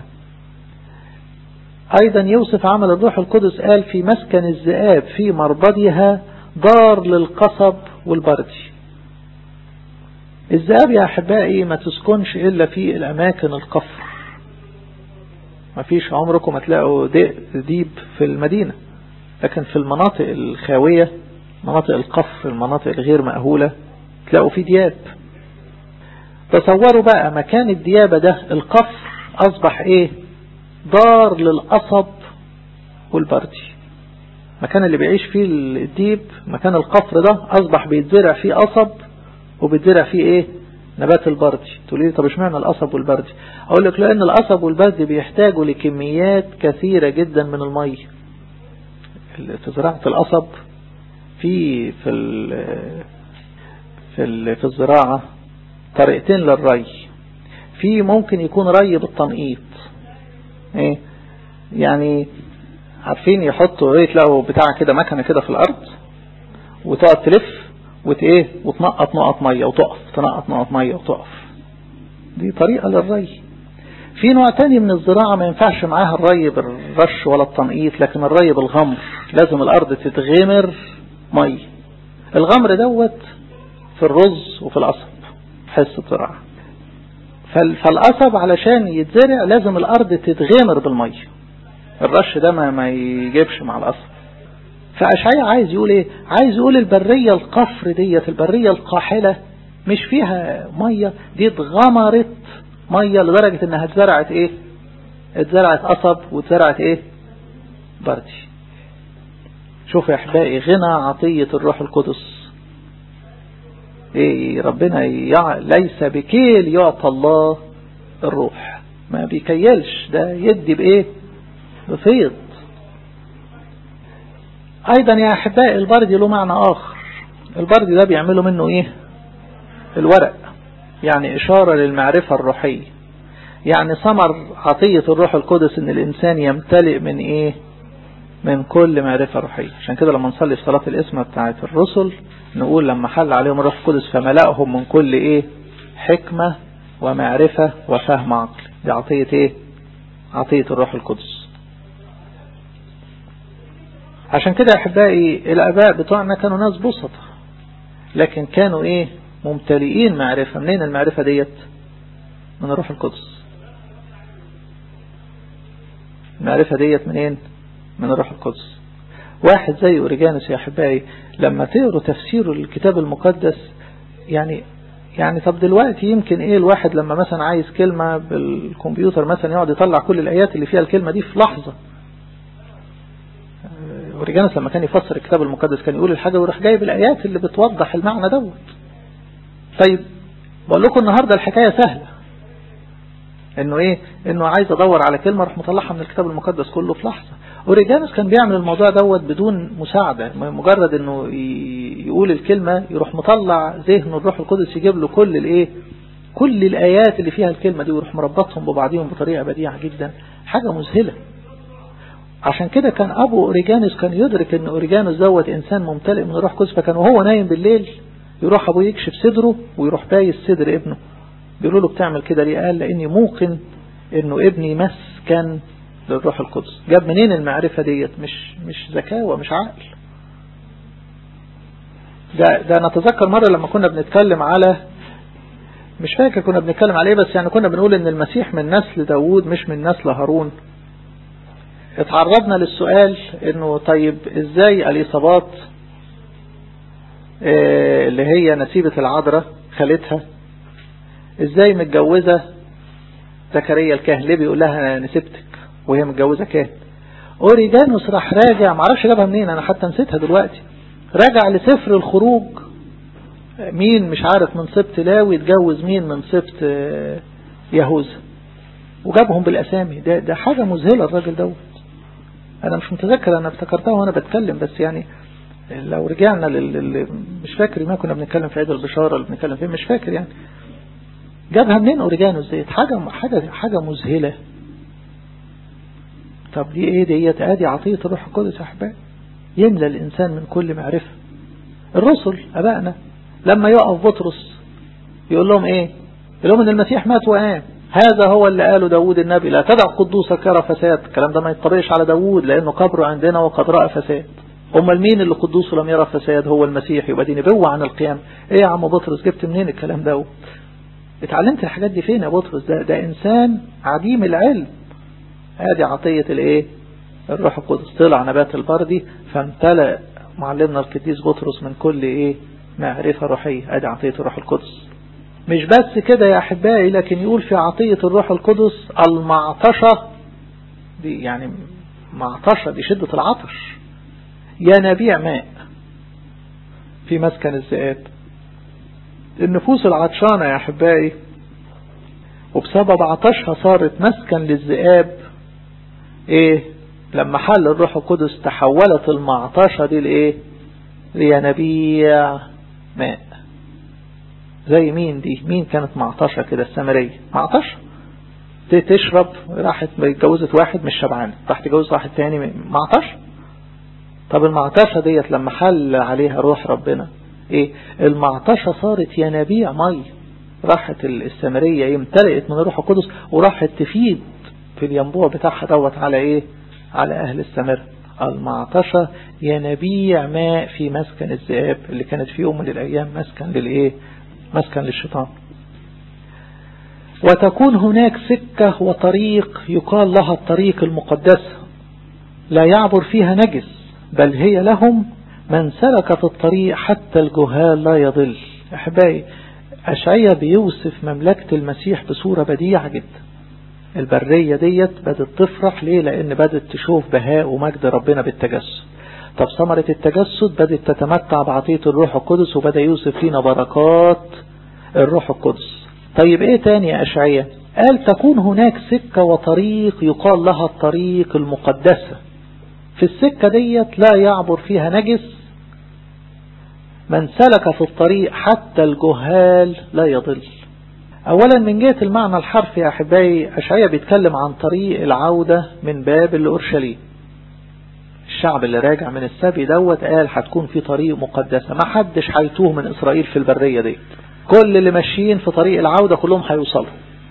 أيضا يوصف عمل الروح القدس قال في مسكن الذئاب في مربدها دار للقصب والبردي الذئاب يا أحبائي ما تسكنش إلا في الأماكن القفر ما فيش عمركم هتلاقوا ديب في المدينة لكن في المناطق الخاوية مناطق القفر المناطق الغير مأهولة تلاقوا في دياب تصوروا بقى مكان الديابة ده القفر أصبح إيه دار للقصب والبردي مكان اللي بيعيش فيه الديب مكان القفر ده أصبح بيتزرع فيه قصب وبيتزرع فيه إيه نبات البردي تقول لي طب اشمعنى القصب والبردي أقول لك لأن القصب والبردي بيحتاجوا لكميات كثيرة جدا من المية في زراعة القصب في في في في الزراعة طريقتين للري في ممكن يكون ري بالتنقيط ايه يعني عارفين يحطوا ايه تلاقوا بتاع كده مكنه كده في الارض وتقعد تلف وت ايه وتنقط نقط ميه وتقف تنقط نقط ميه وتقف دي طريقه للري في نوع تاني من الزراعة ما ينفعش معاها الري بالرش ولا التنقيط لكن الري بالغمر لازم الارض تتغمر ميه الغمر دوت في الرز وفي القصب حس الزراعة فالقصب علشان يتزرع لازم الارض تتغمر بالمية الرش ده ما, ما يجيبش مع القصب فأشعية عايز يقول ايه عايز يقول البرية القفر ديت البرية القاحلة مش فيها مية دي اتغمرت مية لدرجة انها اتزرعت ايه اتزرعت قصب واتزرعت ايه بردي شوف يا احبائي غنى عطية الروح القدس ايه ربنا يع... ليس بكيل يعطى الله الروح ما بيكيلش ده يدي بايه بفيض ايضا يا احبائي البردي له معنى اخر البردي ده بيعملوا منه ايه الورق يعني اشارة للمعرفة الروحية يعني ثمر عطية الروح القدس ان الانسان يمتلئ من ايه من كل معرفة روحية عشان كده لما نصلي في صلاة الاسمة بتاعت الرسل نقول لما حل عليهم الروح القدس فملأهم من كل ايه حكمة ومعرفة وفهم عقل دي عطية ايه عطية الروح القدس عشان كده احبائي الاباء بتوعنا كانوا ناس بسطة لكن كانوا ايه ممتلئين معرفة منين المعرفة ديت من الروح القدس المعرفة ديت منين من الروح القدس واحد زي أوريجانوس يا أحبائي لما تقروا تفسير الكتاب المقدس يعني يعني طب دلوقتي يمكن ايه الواحد لما مثلا عايز كلمة بالكمبيوتر مثلا يقعد يطلع كل الآيات اللي فيها الكلمة دي في لحظة أوريجانوس لما كان يفسر الكتاب المقدس كان يقول الحاجة ويروح جايب الآيات اللي بتوضح المعنى دوت طيب بقول لكم النهاردة الحكاية سهلة انه ايه انه عايز ادور على كلمة راح مطلعها من الكتاب المقدس كله في لحظة اوريجانوس كان بيعمل الموضوع دوت بدون مساعدة مجرد انه يقول الكلمة يروح مطلع ذهنه الروح القدس يجيب له كل الايه كل الايات اللي فيها الكلمة دي ويروح مربطهم ببعضهم بطريقة بديعة جدا حاجة مذهلة عشان كده كان ابو اوريجانوس كان يدرك ان اوريجانوس دوت انسان ممتلئ من الروح القدس فكان وهو نايم بالليل يروح ابوه يكشف صدره ويروح بايس صدر ابنه بيقولوا له بتعمل كده ليه قال لاني موقن انه ابني مسكن للروح القدس جاب منين المعرفة ديت مش مش ذكاوة مش عقل ده ده نتذكر مرة لما كنا بنتكلم على مش فاكر كنا بنتكلم عليه بس يعني كنا بنقول ان المسيح من نسل داوود مش من نسل هارون اتعرضنا للسؤال انه طيب ازاي اليصابات اه اللي هي نسيبة العذراء خالتها ازاي متجوزة زكريا الكاهن ليه بيقول لها انا نسبتك وهي متجوزة كاهن اوريجانوس راح راجع معرفش جابها منين انا حتى نسيتها دلوقتي راجع لسفر الخروج مين مش عارف من سبت لاوي اتجوز مين من سبت يهوذا وجابهم بالاسامي ده ده حاجة مذهلة الراجل دوت انا مش متذكر انا افتكرتها وانا بتكلم بس يعني لو رجعنا لل مش فاكر ما كنا بنتكلم في عيد البشارة اللي بنتكلم فيه مش فاكر يعني جابها منين اوريجانوس ديت حاجة حاجة حاجة مذهلة طب دي ايه ديت ادي عطية الروح القدس يا احبائي يملى الانسان من كل معرفة الرسل ابائنا لما يقف بطرس يقول لهم ايه يقول لهم ان المسيح مات وقام هذا هو اللي قاله داود النبي لا تدع قدوسك يرى فساد الكلام ده ما يطبقش على داود لانه قبره عندنا وقد رأى فساد امال مين اللي قدوسه لم يرى فساد هو المسيح يبقى دي نبوة عن القيام ايه يا عم بطرس جبت منين الكلام ده اتعلمت الحاجات دي فين يا بطرس ده, ده انسان عديم العلم ادي عطية الايه الروح القدس طلع نبات البردي فامتلأ معلمنا القديس بطرس من كل ايه معرفة روحية ادي عطية الروح القدس مش بس كده يا احبائي لكن يقول في عطية الروح القدس المعطشة دي يعني معطشة دي شدة العطش ينابيع ماء في مسكن الذئاب النفوس العطشانة يا أحبائي وبسبب عطشها صارت مسكن للذئاب ايه لما حل الروح القدس تحولت المعطشة دي لايه لينابيع ماء زي مين دي مين كانت معطشة كده السامرية معطشة تشرب راحت اتجوزت واحد مش شبعان راح تجوز واحد تاني معطشة طب المعطشة ديت لما حل عليها روح ربنا ايه المعطشة صارت ينابيع مي راحت السامرية امتلئت من الروح القدس وراحت تفيد في الينبوع بتاعها دوت على ايه على اهل السامرة المعطشة ينابيع ماء في مسكن الذئاب اللي كانت في يوم من الايام مسكن للايه مسكن للشيطان وتكون هناك سكة وطريق يقال لها الطريق المقدسة لا يعبر فيها نجس بل هي لهم من سلك في الطريق حتى الجهال لا يضل أحبائي أشعية بيوصف مملكة المسيح بصورة بديعة جدا البرية ديت بدت تفرح ليه لأن بدت تشوف بهاء ومجد ربنا بالتجسد طب ثمرة التجسد بدت تتمتع بعطية الروح القدس وبدأ يوصف لنا بركات الروح القدس طيب ايه تاني يا أشعية قال تكون هناك سكة وطريق يقال لها الطريق المقدسة في السكة ديت لا يعبر فيها نجس من سلك في الطريق حتى الجهال لا يضل اولا من جهة المعنى الحرفي يا احبائي اشعيا بيتكلم عن طريق العودة من بابل لأورشليم الشعب اللي راجع من السبي دوت قال هتكون في طريق مقدسة ما حدش هيتوه من اسرائيل في البرية دي كل اللي ماشيين في طريق العودة كلهم هيوصلوا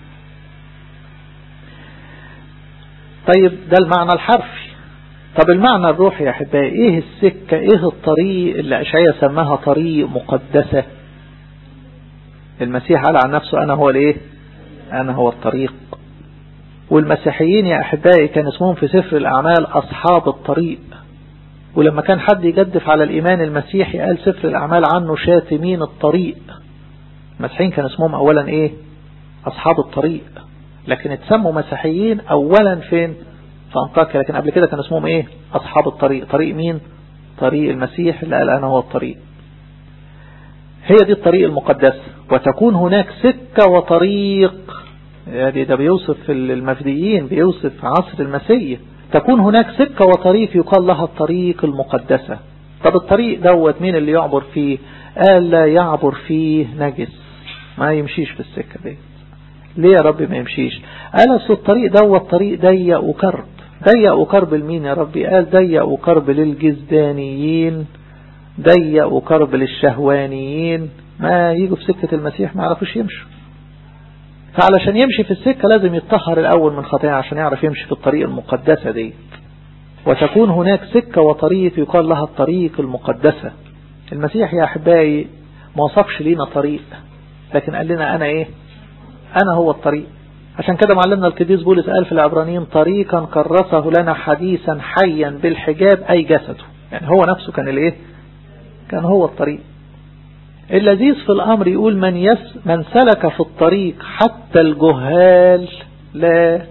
طيب ده المعنى الحرفي طب المعنى الروحي يا احبائي ايه السكة ايه الطريق اللي اشعيا سماها طريق مقدسة المسيح قال عن نفسه انا هو الايه انا هو الطريق والمسيحيين يا احبائي كان اسمهم في سفر الاعمال اصحاب الطريق ولما كان حد يجدف على الايمان المسيحي قال سفر الاعمال عنه شاتمين الطريق المسيحيين كان اسمهم اولا ايه اصحاب الطريق لكن اتسموا مسيحيين اولا فين في أنطاكيا لكن قبل كده كان اسمهم ايه اصحاب الطريق طريق مين طريق المسيح اللي قال انا هو الطريق هي دي الطريق المقدس وتكون هناك سكة وطريق يعني ده بيوصف المفديين بيوصف عصر المسيح تكون هناك سكة وطريق يقال لها الطريق المقدسة طب الطريق دوت مين اللي يعبر فيه قال لا يعبر فيه نجس ما يمشيش في السكة دي ليه يا رب ما يمشيش قال اصل الطريق دوت طريق ضيق وكرب ضيق وكرب لمين يا ربي قال ضيق وكرب للجزدانيين ضيق وكرب للشهوانيين ما يجوا في سكة المسيح ما يعرفوش يمشوا فعلشان يمشي في السكة لازم يتطهر الأول من خطايا عشان يعرف يمشي في الطريق المقدسة دي وتكون هناك سكة وطريق يقال لها الطريق المقدسة المسيح يا أحبائي ما وصفش لينا طريق لكن قال لنا أنا إيه أنا هو الطريق عشان كده معلمنا القديس بولس قال في العبرانيين طريقا كرسه لنا حديثا حيا بالحجاب أي جسده يعني هو نفسه كان الايه كان هو الطريق اللذيذ في الأمر يقول من, يس من سلك في الطريق حتى الجهال لا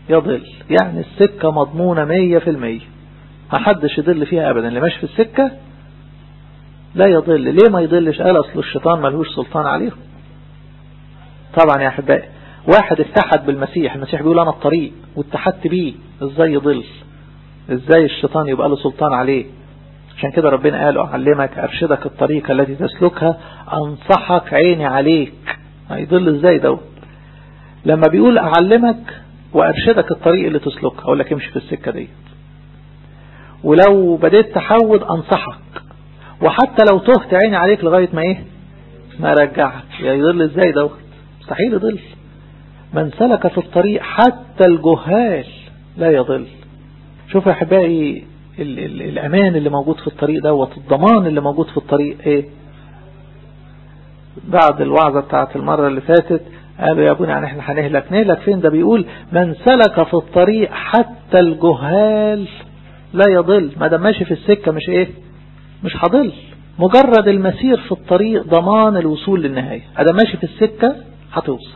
يضل يعني السكة مضمونة مية في المية ما حدش يضل فيها أبدا اللي ماشي في السكة لا يضل ليه ما يضلش قال أصل الشيطان ملهوش سلطان عليهم طبعا يا أحبائي واحد اتحد بالمسيح المسيح بيقول أنا الطريق واتحدت بيه ازاي يضل ازاي الشيطان يبقى له سلطان عليه عشان كده ربنا قال أعلمك أرشدك الطريق التي تسلكها أنصحك عيني عليك هيضل ازاي دوت لما بيقول أعلمك وأرشدك الطريق اللي تسلكها أقول لك امشي في السكة دي ولو بديت تحود أنصحك وحتى لو تهت عيني عليك لغاية ما ايه ما رجعك يا يضل ازاي دوت مستحيل يضل من سلك في الطريق حتى الجهال لا يضل شوف يا احبائي ال ال الامان اللي موجود في الطريق دوت الضمان اللي موجود في الطريق ايه بعد الوعظة بتاعت المرة اللي فاتت قالوا يا ابونا يعني احنا هنهلك نهلك فين ده بيقول من سلك في الطريق حتى الجهال لا يضل ما دام ماشي في السكة مش ايه مش هضل مجرد المسير في الطريق ضمان الوصول للنهاية ادام ماشي في السكة هتوصل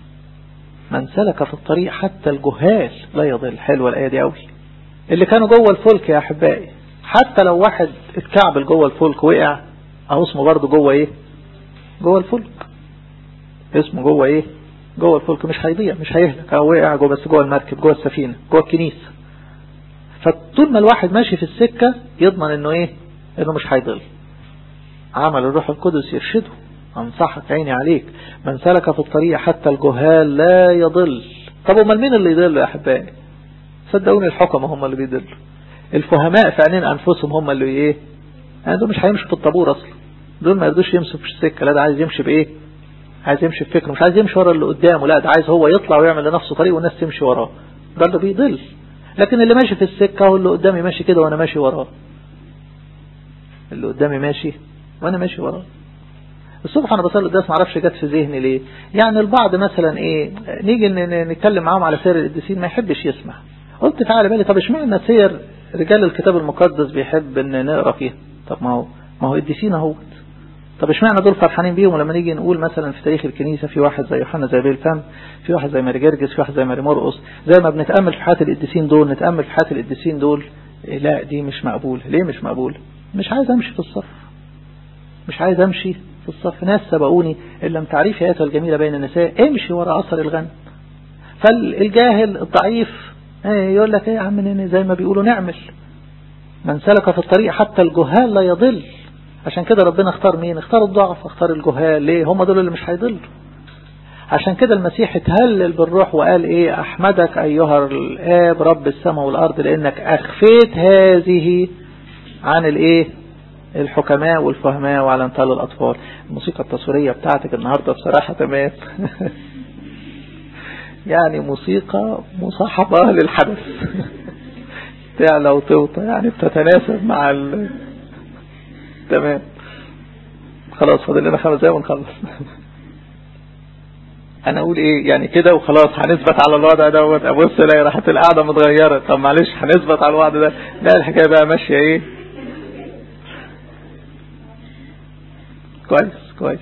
من سلك في الطريق حتى الجهال لا يضل حلوة الآية دي قوي اللي كانوا جوه الفلك يا أحبائي حتى لو واحد اتكعبل جوه الفلك وقع اهو اسمه برضه جوه ايه جوه الفلك اسمه جوه ايه جوه الفلك مش هيضيع مش هيهلك اهو وقع جوه بس جوه المركب جوه السفينة جوه الكنيسة فطول ما الواحد ماشي في السكة يضمن انه ايه انه مش هيضل عمل الروح القدس يرشده انصحك عيني عليك من سلك في الطريق حتى الجهال لا يضل طب امال مين اللي يضل يا احبائي صدقوني الحكم هم اللي بيضلوا الفهماء في عينين انفسهم هم اللي ايه يعني دول مش هيمشوا في الطابور اصلا دول ما يرضوش يمشوا في السكه لا ده عايز يمشي بايه عايز يمشي بفكره مش عايز يمشي ورا اللي قدامه لا ده عايز هو يطلع ويعمل لنفسه طريق والناس تمشي وراه ده اللي بيضل لكن اللي ماشي في السكه هو اللي قدامي ماشي كده وانا ماشي وراه اللي قدامي ماشي وانا ماشي وراه الصبح انا بصلي القداس ما اعرفش جت في ذهني ليه يعني البعض مثلا ايه نيجي نتكلم معاهم على سير القديسين ما يحبش يسمع قلت تعالى بالي طب اشمعنى سير رجال الكتاب المقدس بيحب ان نقرا فيها طب ما هو ما هو قديسين اهوت طب اشمعنى دول فرحانين بيهم ولما نيجي نقول مثلا في تاريخ الكنيسه في واحد زي يوحنا زي بيلفم في واحد زي ماري جرجس في واحد زي ماري مرقص زي ما بنتامل في حياه القديسين دول نتامل في حياه القديسين دول إيه لا دي مش مقبوله ليه مش مقبوله مش عايز امشي في الصف مش عايز امشي في الصف ناس سبقوني إن لم تعرفي آياتها الجميلة بين النساء امشي وراء أثر الغنم فالجاهل الضعيف يقول لك ايه يا عم زي ما بيقولوا نعمل من سلك في الطريق حتى الجهال لا يضل عشان كده ربنا اختار مين اختار الضعف اختار الجهال ليه هم دول اللي مش هيضلوا عشان كده المسيح اتهلل بالروح وقال ايه احمدك ايها الاب رب السماء والارض لانك اخفيت هذه عن الايه الحكماء والفهماء وعلى انطال الأطفال الموسيقى التصويرية بتاعتك النهاردة بصراحة تمام يعني موسيقى مصاحبة للحدث تعلى وتوطى يعني بتتناسب مع ال... تمام خلاص فاضل لنا خمس دقايق ونخلص انا اقول ايه يعني كده وخلاص هنثبت على الوضع دوت ابص الاقي راحت القعده متغيره طب معلش هنثبت على الوضع ده لا الحكايه بقى ماشيه ايه كويس كويس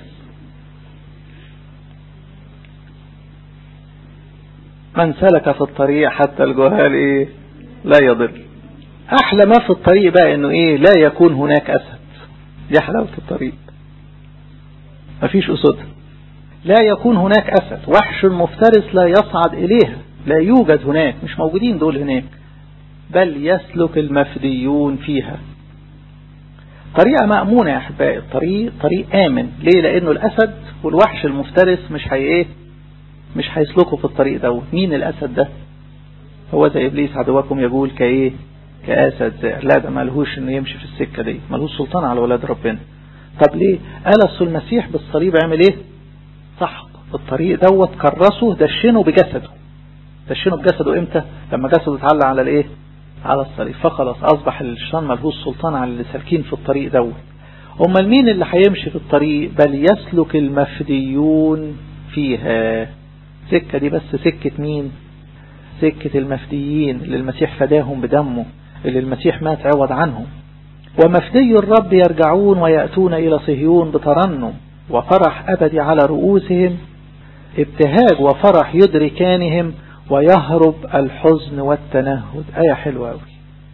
من سلك في الطريق حتى الجهال ايه لا يضل احلى ما في الطريق بقى انه ايه لا يكون هناك اسد دي حلاوة الطريق مفيش اسد لا يكون هناك اسد وحش مفترس لا يصعد اليها لا يوجد هناك مش موجودين دول هناك بل يسلك المفديون فيها طريقة مأمونة يا أحبائي الطريق طريق آمن ليه لأنه الأسد والوحش المفترس مش هي إيه مش هيسلكوا في الطريق ده مين الأسد ده هو زي إبليس عدوكم يقول كإيه كأسد زائر لا ده ملهوش إنه يمشي في السكة دي ملهوش سلطان على ولاد ربنا طب ليه قال أصل المسيح بالصليب عمل إيه صح الطريق دوت كرسه دشنه بجسده دشنه بجسده إمتى لما جسده اتعلق على الإيه على الصليب فخلاص أصبح الشيطان ملهوش سلطان على اللي سالكين في الطريق دوت أمال مين اللي هيمشي في الطريق بل يسلك المفديون فيها سكة دي بس سكة مين سكة المفديين اللي المسيح فداهم بدمه اللي المسيح مات عوض عنهم ومفدي الرب يرجعون ويأتون إلى صهيون بترنم وفرح أبدي على رؤوسهم ابتهاج وفرح يدركانهم ويهرب الحزن والتنهد آية حلوة أوي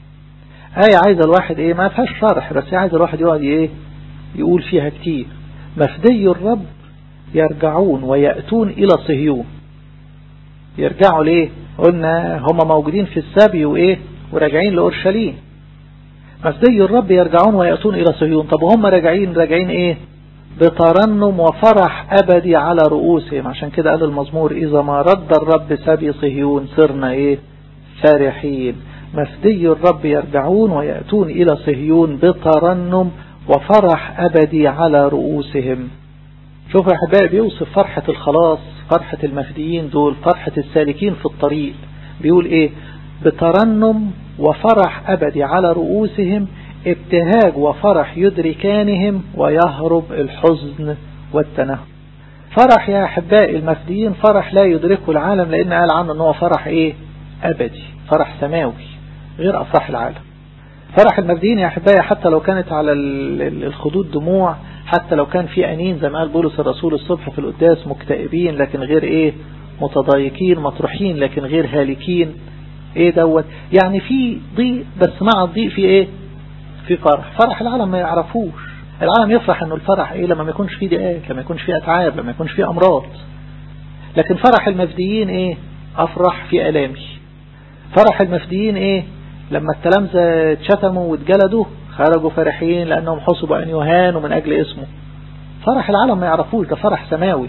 آية عايزة الواحد إيه ما فيهاش شرح بس عايزة الواحد يقعد إيه يقول فيها كتير مفدي الرب يرجعون ويأتون إلى صهيون يرجعوا ليه قلنا هم موجودين في السبي وإيه وراجعين لأورشليم مفدي الرب يرجعون ويأتون إلى صهيون طب وهم راجعين راجعين إيه بترنم وفرح أبدي على رؤوسهم عشان كده قال المزمور إذا ما رد الرب سبي صهيون صرنا إيه فرحين مفدي الرب يرجعون ويأتون إلى صهيون بترنم وفرح أبدي على رؤوسهم شوفوا يا أحبائي بيوصف فرحة الخلاص فرحة المفديين دول فرحة السالكين في الطريق بيقول إيه بترنم وفرح أبدي على رؤوسهم ابتهاج وفرح يدركانهم ويهرب الحزن والتنهد فرح يا أحبائي المفديين فرح لا يدركه العالم لأن قال عنه أنه فرح إيه أبدي فرح سماوي غير أفراح العالم فرح المفديين يا أحبائي حتى لو كانت على الخدود دموع حتى لو كان في أنين زي ما قال بولس الرسول الصبح في القداس مكتئبين لكن غير إيه متضايقين مطروحين لكن غير هالكين إيه دوت يعني في ضيق بس مع الضيق في إيه في فرح فرح العالم ما يعرفوش العالم يفرح انه الفرح ايه لما ما يكونش فيه ضيقات لما يكونش فيه اتعاب لما يكونش فيه امراض لكن فرح المفديين ايه افرح في الامي فرح المفديين ايه لما التلامذة اتشتموا واتجلدوا خرجوا فرحين لانهم حسبوا ان يهانوا من اجل اسمه فرح العالم ما يعرفوش ده فرح سماوي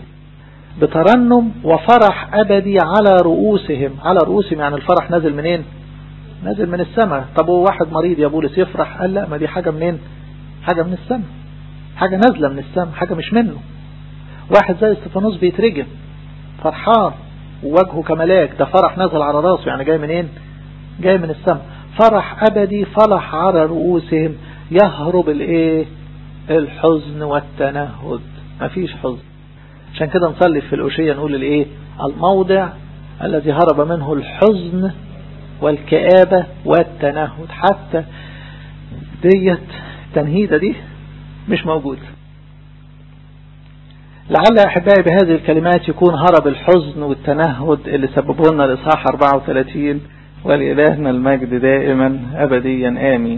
بترنم وفرح ابدي على رؤوسهم على رؤوسهم يعني الفرح نازل منين نازل من السماء طب هو واحد مريض يا بولس يفرح قال لا ما دي حاجة منين حاجة من السماء حاجة نازلة من السماء حاجة مش منه واحد زي استفانوس بيترجم فرحان ووجهه كملاك ده فرح نازل على راسه يعني جاي منين جاي من السماء فرح أبدي فرح على رؤوسهم يهرب الايه الحزن والتنهد مفيش حزن عشان كده نصلي في الأشية نقول الايه الموضع الذي هرب منه الحزن والكآبة والتنهد حتى ديت التنهيدة دي مش موجود لعل يا أحبائي بهذه الكلمات يكون هرب الحزن والتنهد اللي سببه لنا الإصحاح 34 ولإلهنا المجد دائما أبديا آمين